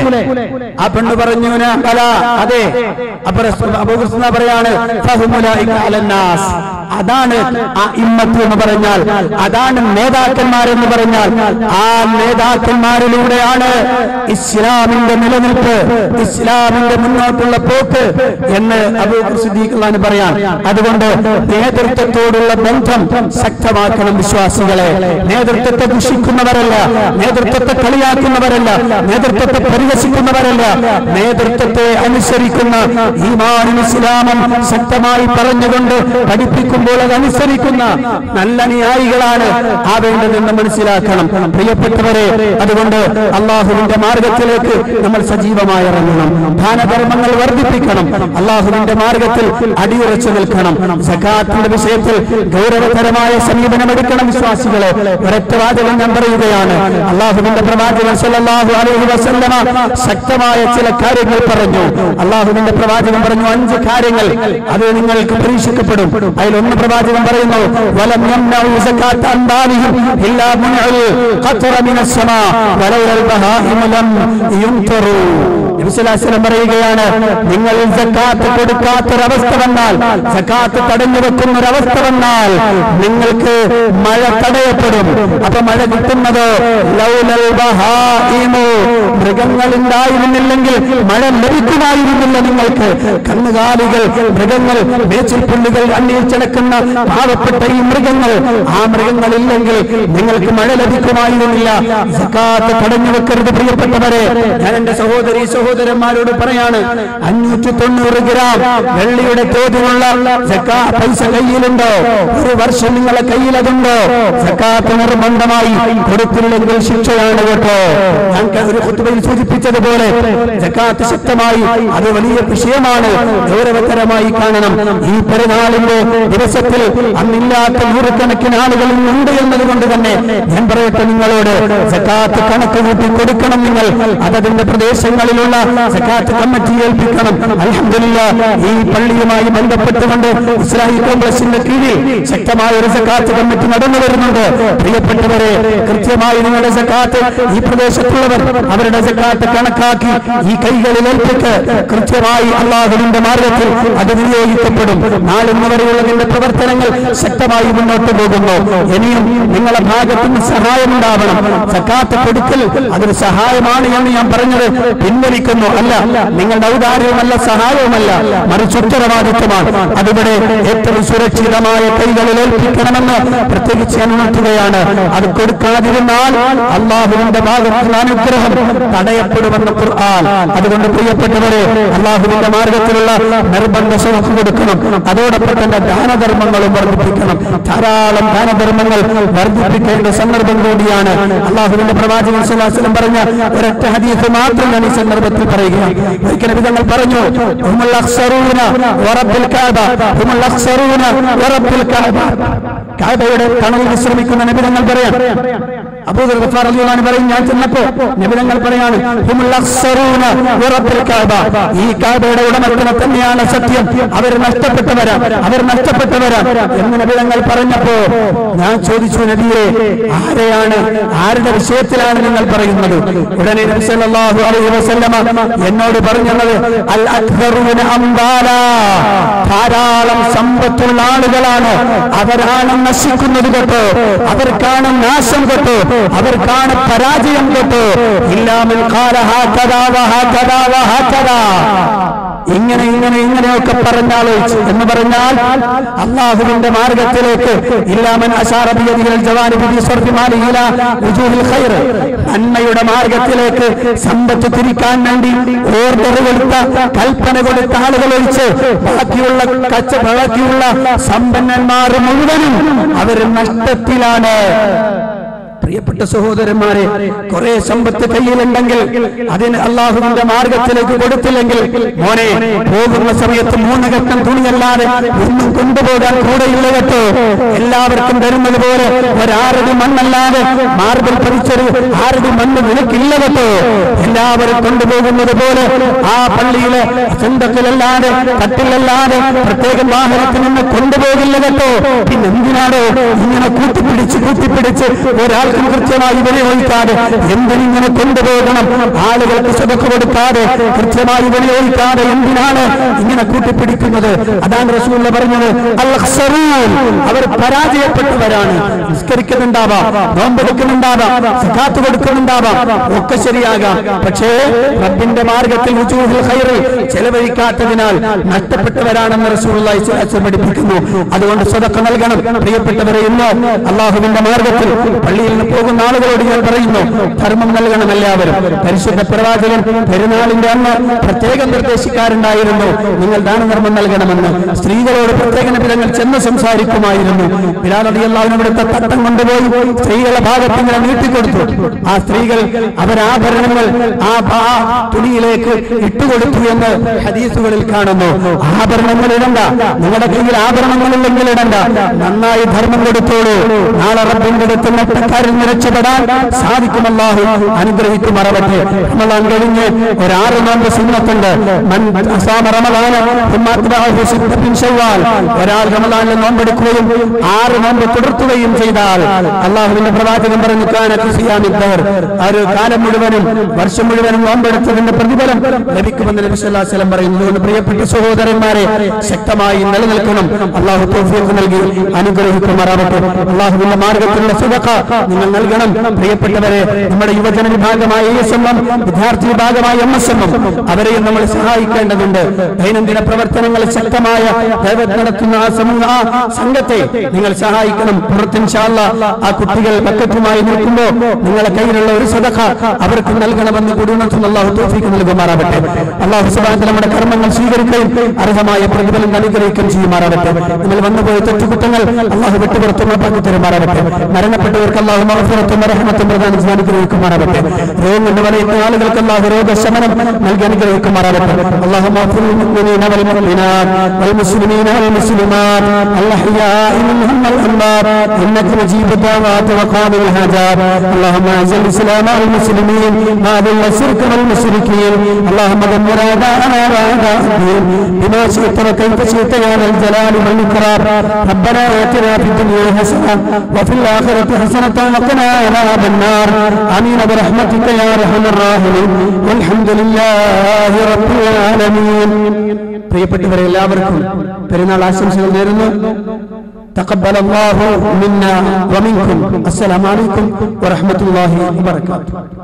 ആ പെണ്ണ് പറഞ്ഞു "ഞാൻ അല അതെ അപ്പൊ റസൂൽ അബൂഹുസ്ന പറയാണ് ഫഹുമുലൈക അലന്നാസ്. അതാണ് ആ ഇമ്മത്ത് എന്ന് പറഞ്ഞാൽ അതാണ് നേതാക്കന്മാരെന്ന് പറഞ്ഞാൽ ആ നേതാക്കന്മാരിലൂടെയാണ് ഇസ്ലാമിന്റെ നിലനിൽപ്പ് ഇസ്ലാമിന്റെ മുന്നോട്ടുള്ള പോക്ക് എന്ന് അബൂഖുദ്ദീഖ് പറയാൻ അതുകൊണ്ട് നേതൃത്വത്തോടുള്ള ബന്ധം ശക്തമാക്കണം വിശ്വാസികളെ നേതൃത്വത്തെ ദുഷിക്കുന്നവരല്ല നേതൃത്വത്തെ കളിയാക്കുന്നവരല്ല നേതൃത്വത്തെ പരിഹസിക്കുന്നവരല്ല നേതൃത്വത്തെ അനുസരിക്കുന്ന ഈമാനും ഇസ്ലാമും ശക്തമായി പറഞ്ഞുകൊണ്ട് പഠിപ്പിക്കുമ്പോൾ അത് അനുസരിക്കുന്ന നല്ല അനുയായികളാണ് ആവേണ്ടതെന്ന് മനസ്സിലാക്കണം പ്രിയപ്പെട്ടവരെ അതുകൊണ്ട് അള്ളാഹുവിന്റെ മാർഗത്തിലേക്ക് നമ്മൾ സജീവമായി ഇറങ്ങണം ദാനധർമ്മങ്ങൾ വർദ്ധിപ്പിക്കണം അള്ളാഹുവിന്റെ മാർഗത്തിൽ അടിയുറച്ചു നിൽക്കണം സക്കാത്തിന്റെ വിഷയത്തിൽ ഗൗരവതരമായ സമീപനമെടുക്കണം വിശ്വാസികളെ ഒരൊറ്റ വാചകം ഞാൻ പറയുകയാണ് അള്ളാഹുവിന്റെ പ്രവാചകൻ സല്ലല്ലാഹു അലൈഹി വസല്ലമ ശക്തമായ ചില കാര്യങ്ങൾ പറഞ്ഞു അള്ളാഹുവിന്റെ പ്രവാചകൻ പറഞ്ഞു അഞ്ച് കാര്യങ്ങൾ അത് നിങ്ങൾക്ക് പരീക്ഷിക്കപ്പെടും അതിലൊന്ന് പ്രവാചകൻ പറയുന്നു വലം യംനഉ സകാത്ത അൻബാലിഹിം ഇല്ലാ മുൻഉൽ ഖത്റ മിനസ് സമാ വലൗലൽ ബഹായിമു ലം യുംതറു നബി സല്ലല്ലാഹു അലൈഹി വസല്ലം പറയുകയാണ് നിങ്ങൾ സക്കാത്ത് കൊടുക്കാത്തൊരവസ്ഥ വന്നാൽ സക്കാത്ത് തടഞ്ഞു വെക്കുന്ന ഒരവസ്ഥ വന്നാൽ നിങ്ങൾക്ക് മഴ തടയപ്പെടും അപ്പൊ മഴ കിട്ടുന്നത് ലൗലൽ ബഹായിമു മൃഗങ്ങൾ ഉണ്ടായിരുന്നില്ലെങ്കിൽ മഴ ലഭിക്കുമായിരുന്നില്ല നിങ്ങൾക്ക് കന്നുകാലികൾ മൃഗങ്ങൾ മേച്ചിൽപ്പുള്ളികൾ അന്വേഷിച്ചടക്കുന്ന പാവപ്പെട്ട ഈ മൃഗങ്ങൾ ആ മൃഗങ്ങളില്ലെങ്കിൽ നിങ്ങൾക്ക് മഴ ലഭിക്കുമായിരുന്നില്ല സക്കാത്ത് തടഞ്ഞു വെക്കരുത് പ്രിയപ്പെട്ടവരെ ഞാൻ എന്റെ സഹോദരി സഹോദരന്മാരോട് പറയാണ് അഞ്ഞൂറ്റി തൊണ്ണൂറ് ഗ്രാം വെള്ളിയുടെ തോതിലുള്ള സക്കാ പൈസ കയ്യിലുണ്ടോ ഒരു വർഷം നിങ്ങളെ കയ്യിൽ അതുണ്ടോ സക്കാത്ത് നിർബന്ധമായി കൊടുത്തില്ലെങ്കിൽ ശിക്ഷയാണ് കേട്ടോ ഞാൻ ഒരു കുത്തുബയിൽ സൂചിപ്പിച്ചതുപോലെ സക്കാത്ത് ശക്തമായി അത് വലിയ വിഷയമാണ് ഗൗരവതരമായി കാണണം ഈ പെരുന്നാളിന്റെ ദിവസത്തിൽ അന്നില്ലാത്ത നൂറുകണക്കിന് ആളുകൾ ഉണ്ട് എന്നതുകൊണ്ട് തന്നെ ഞാൻ പറയട്ടെ നിങ്ങളോട് സക്കാത്ത് കണക്ക് കൂട്ടി കൊടുക്കണം നിങ്ങൾ അതതിന്റെ പ്രദേശങ്ങളിലുള്ള സക്കാത്ത് കമ്മിറ്റി ഏൽപ്പിക്കണം അലഹമില്ല ഈ പള്ളിയുമായി ബന്ധപ്പെട്ടുകൊണ്ട് ഇസ്രായേൽ കോൺഗ്രസിന്റെ കീഴിൽ ശക്തമായ ഒരു സക്കാത്ത് കമ്മിറ്റി നടന്നു വരുന്നുണ്ട് പ്രിയപ്പെട്ടവരെ കൃത്യമായി നിങ്ങളുടെ സക്കാത്ത് ഈ പ്രദേശത്തുള്ളവർ അവരുടെ സക്കാത്ത് കണക്കാക്കി ഈ കൈകളിൽ ഏൽപ്പിക്ക് കൃത്യമായി അള്ളാഹുവിന്റെ മാർഗത്തിൽ അത് വിനിയോഗിക്കപ്പെടും നാളിന്ന് വരെയുള്ളതിന്റെ പ്രവർത്തനങ്ങൾ ശക്തമായി മുന്നോട്ട് പോകുന്നു ഇനിയും നിങ്ങളെ ഭാഗത്ത് നിന്ന് സഹായമുണ്ടാവണം സക്കാത്ത് കൊടുക്കൽ അതൊരു സഹായമാണ് എന്ന് ഞാൻ പറഞ്ഞത് പിൻവലിക്കുന്നു അല്ല നിങ്ങളുടെ ഔദാര്യവുമല്ല സഹായവുമല്ല മറിച്ച് ഉത്തരവാദിത്വമാണ് അതിവിടെ ഏറ്റവും സുരക്ഷിതമായ കൈകളിൽ ഏൽപ്പിക്കണമെന്ന് പ്രത്യേകിച്ച് ഞാൻ ഉണർത്തുകയാണ് അത് കൊടുക്കാതിരുന്നാൽ അള്ളാഹുവിന്റെ ഭാഗത്തുള്ള അനുഗ്രഹം തടയപ്പെടുമെന്ന് ഖുർആൻ അതുകൊണ്ട് പ്രിയപ്പെട്ടവരെ അള്ളാഹുവിന്റെ മാർഗത്തിലുള്ള നിർബന്ധ സൗഖ് കൊടുക്കണം അതോടൊപ്പം തന്നെ ദാനധർമ്മങ്ങളും വർദ്ധിപ്പിക്കണം ധാരാളം ദാനധർമ്മങ്ങൾ വർദ്ധിപ്പിക്കേണ്ട സന്ദർഭം കൂടിയാണ് അള്ളാഹുവിന്റെ പ്രവാചകൻ സ്വല്ലല്ലാഹു അലൈഹി വസല്ലം പറഞ്ഞ ഒരൊറ്റ ഹദീസ് മാത്രം ഞാൻ ഈ സന്ദർഭത്തിൽ പറയുകയാണ് ഒരിക്കലും വിധങ്ങൾ പറഞ്ഞു ഹുമുൽ അഖ്സറൂന വറബ്ബിൽ കഅബ ഹുമുൽ അഖ്സറൂന വറബ്ബിൽ കഅബ കഅബയുടെ തണലിൽ വിശ്രമിക്കുന്ന നബിതങ്ങൾ പറയാം അബൂദർ ഗഫാർ റളിയല്ലാഹു അൻഹു പറയും ഞാൻ ചെന്നപ്പോ നബിതങ്ങൾ പറയാണ് ഹുമുൽ അഖ്സറൂന വറബ്ബിൽ കഅബ ഈ കഅബയുടെ ഉടമസ്ഥനെ തന്നെയാണ് സത്യം അവർ നഷ്ടപ്പെട്ടവരാ അവർ നഷ്ടപ്പെട്ടവരാ എന്ന് നബിതങ്ങൾ പറഞ്ഞപ്പോ ഞാൻ ചോദിച്ചു നബിയെ ആരെയാണ് ആരുടെ വിഷയത്തിലാണ് നിങ്ങൾ പറയുന്നത് ഉടനെ നബി സല്ലല്ലാഹു അലൈഹി വസല്ലമ എന്നോട് പറഞ്ഞത് അൽ അക്ബറൂന അംബാല ധാരാളം സമ്പത്തുള്ള ആളുകളാണ് അവരാണ് നശിക്കുന്നത് കേട്ടോ അവർക്കാണ് നാശം കേട്ടോ അവർക്കാണ് പരാജയം കേട്ടോ ഇല്ലാമിൽ കാല ഹാക്കദാ വഹാക്കദാ വഹാക്കദാ ഇങ്ങനെ ഇങ്ങനെ ഇങ്ങനെയൊക്കെ പറഞ്ഞാൽ എന്ന് പറഞ്ഞാൽ അള്ളാഹുവിന്റെ മാർഗത്തിലേക്ക് ഇല്ലാമൻ അശാറബിയതികൾ ജവാനിബി സ്വർഗിമാലിഹില വുജൂഹിൽ ഖൈർ നന്മയുടെ മാർഗത്തിലേക്ക് സമ്പത്ത് തിരിക്കാൻ വേണ്ടി ഓർഡർ കൊടുത്ത കൽപ്പന കൊടുത്ത ആളുകൾ ഒഴിച്ച് ബാക്കിയുള്ള കച്ച ബാക്കിയുള്ള സമ്പന്നന്മാർ മുഴുവനും അവർ നഷ്ടത്തിലാണ് പ്രിയപ്പെട്ട സഹോദരന്മാരെ കുറെ സമ്പത്ത് കയ്യിലുണ്ടെങ്കിൽ അതിന് അള്ളാഹുവിന്റെ മാർഗത്തിലേക്ക് കൊടുത്തില്ലെങ്കിൽ മോനെ പോകുന്ന സമയത്ത് മൂന്ന് ഘട്ടം തുണിയല്ലാതെ ഒന്നും കൊണ്ടുപോകാൻ കൂടെയില്ല കേട്ടോ എല്ലാവർക്കും തരുന്നത് പോലെ ഒരാറടി മണ്ണല്ലാതെ മാർബിൾ പറിച്ചൊരു ആറടി മണ്ണ് നിനക്കില്ല കേട്ടോ എല്ലാവരും കൊണ്ടുപോകുന്നത് പോലെ ആ പള്ളിയിലെ സ്വന്തത്തിലല്ലാതെ കട്ടിലല്ലാതെ പ്രത്യേകം വാഹനത്തിൽ നിന്ന് കൊണ്ടുപോകില്ല കേട്ടോ പിന്നെ എന്തിനാണോ ഇങ്ങനെ കൂട്ടിപ്പിടിച്ച് കൂട്ടിപ്പിടിച്ച് ഒരാൾക്കും കൃത്യമായി വിനിയോഗിക്കാതെ എന്തിനിങ്ങനെ കൊണ്ടുപോകണം ആളുകൾക്ക് സ്വതക്ക് കൊടുക്കാതെ കൃത്യമായി വിനിയോഗിക്കാതെ എന്തിനാണ് ഇങ്ങനെ കൂട്ടിപ്പിടിക്കുന്നത് അതാണ് റസൂല്ല പറഞ്ഞത് അൽ-അഖ്സറൂൻ. അവർ പരാജയപ്പെട്ടവരാണ് നിസ്കരിക്കുന്നുണ്ടാവാം നോമ്പെടുക്കുന്നുണ്ടാവാം സക്കാത്ത് കൊടുക്കുന്നുണ്ടാവാം ഒക്കെ ശരിയാകാം പക്ഷേ റബ്ബിന്റെ മാർഗത്തിൽ വുജൂഹുൽ ഖൈറിൽ ചെലവഴിക്കാത്തതിനാൽ നഷ്ടപ്പെട്ടവരാണെന്ന് റസൂലുള്ളാഹി സ്വല്ലല്ലാഹു അലൈഹി വസല്ലം പഠിപ്പിക്കുന്നു അതുകൊണ്ട് സ്വതക്ക നൽകണം പ്രിയപ്പെട്ടവരെ ഇന്നോ അള്ളാഹുവിന്റെ മാർഗത്തിൽ പള്ളിയിൽ നിന്ന് പോകുന്ന ആളുകളോട് ഞാൻ പറയുന്നു ധർമ്മം നൽകണം എല്ലാവരും പരിശുദ്ധ പ്രവാചകൻ പെരുന്നാളിന്റെ അന്ന് പ്രത്യേകം നിർദ്ദേശിക്കാറുണ്ടായിരുന്നു നിങ്ങൾ ദാനധർമ്മം നൽകണമെന്ന് സ്ത്രീകളോട് പ്രത്യേക നിബിധങ്ങൾ ചെന്ന് സംസാരിക്കുമായിരുന്നു ബിലാലതി അള്ളാഹുവിന് ഇവിടുത്തെ തട്ടം കൊണ്ടുപോയി സ്ത്രീകളുടെ ഭാഗത്ത് ഇങ്ങനെ നീട്ടിക്കൊടുത്തു ആ സ്ത്രീകൾ അവരാഭരണങ്ങൾ ആ ഭാ- തുണിയിലേക്ക് ഇട്ടുകൊടുത്തു എന്ന് ഹദീസുകളിൽ കാണുന്നു ആഭരണങ്ങൾ ഇടണ്ട നിങ്ങളുടെ കയ്യിൽ ആഭരണങ്ങളില്ലെങ്കിൽ ഇടണ്ട നന്നായി ധർമ്മം കൊടുത്തോളൂ നാളെ റബ്ബിന്റെ അടുത്ത് നട്ടക്കാരിൽ നിന്ന് രക്ഷപ്പെടാൻ സാധിക്കുമല്ലാഹു അനുഗ്രഹിക്കുമറവട്ടെ റമളാൻ കഴിഞ്ഞ് ഒരാറ് നോമ്പ് സുന്നത്തുണ്ട് മൻ അസാമ റമളാന ثم أتبعه ستة من شوال. ഒരാൾ റമളാനിൽ നോമ്പെടുക്കുകയും ആറ് നോമ്പ് തുടർത്തുകയും ചെയ്താൽ അള്ളാഹുവിന്റെ പ്രവാചകൻ പറഞ്ഞു കാനത്ത് സിയാമിദ്ദർ ആ ഒരു കാലം മുഴുവനും വർഷം മുഴുവനും നോമ്പെടുത്തതിന്റെ പ്രതിഫലം ലഭിക്കുമെന്ന് നബി സല്ലല്ലാഹു അലൈഹി വസല്ലം പറയുന്നു അതുകൊണ്ട് പ്രിയപ്പെട്ട സഹോദരന്മാരെ ശക്തമായി നിലനിൽക്കണം അള്ളാഹു തൗഫീഖ് നൽകി അനുഗ്രഹിക്കുമാറാവട്ടെ അള്ളാഹുവിന്റെ മാർഗത്തിലുള്ള സുതക്ക നിങ്ങൾ നൽകണം പ്രിയപ്പെട്ടവരെ നമ്മുടെ യുവജന വിഭാഗമായ എസ് എം എം വിദ്യാർത്ഥി വിഭാഗമായ എം എസ് എം എം അവരെയും നമ്മൾ സഹായിക്കേണ്ടതുണ്ട് ദൈനംദിന പ്രവർത്തനങ്ങൾ ശക്തമായ ദൈവത്ത് നടത്തുന്ന ആ സമൂഹ ആ സംഘത്തെ നിങ്ങൾ സഹായിക്കണം പുറത്ത് ഇൻഷാല്ല ആ കുട്ടികൾ ബക്കറ്റുമായി നിൽക്കുമ്പോൾ നിങ്ങളെ കയ്യിലുള്ള ഒരു സദഖ അവർക്ക് നൽകണമെന്ന് കൂടി ഉണർത്തുന്ന അള്ളാഹു തോഫിക്ക് നൽകുമാറാവട്ടെ അള്ളാഹു സുബാനത്തിൽ നമ്മുടെ കർമ്മങ്ങൾ സ്വീകരിക്കുകയും അർഹമായ പ്രതിഫലം അനുഗ്രഹിക്കുകയും ചെയ്യുമാറാവട്ടെ നിങ്ങൾ വന്നുപോയ തെറ്റുകുറ്റങ്ങൾ അള്ളാഹു വിട്ടുപുറത്തും ഉറപ്പാക്കി തരുമാറാവട്ടെ മരണപ്പെട്ടവർക്ക് അള്ളാഹു മഹഫുറത്തും റഹ്മത്തും പ്രധാനം ചെയ്ത് അനുഗ്രഹിക്കുമാറാവട്ടെ രോഗം കൊണ്ട് വലയുന്ന ആളുകൾക്ക് അള്ളാഹു രോഗശമനം നൽകി അനുഗ്രഹിക്കുമാറാവട്ടെ അള്ളാഹു മഹഫുൽ المؤمنين والمؤمنات والمسلمين والمسلمات الأحياء منهم والأموات إنك مجيب الدعوات وقاضي الحاجات اللهم أعز الإسلام والمسلمين وأذل الشرك والمشركين اللهم دمر أعداءنا وأعداء الدين بما شئت وكيف شئت يا ذا الجلال والإكرام ربنا آتنا في الدنيا حسنة وفي الآخرة حسنة وقنا عذاب النار آمين برحمتك يا أرحم الراحمين والحمد لله رب العالمين പ്രിയപ്പെട്ടവരെ എല്ലാവർക്കും പെരുന്നാൾ ആശംസകൾ നേരുന്നു تقبل الله منا ومنكم السلام عليكم ورحمة الله وبركاته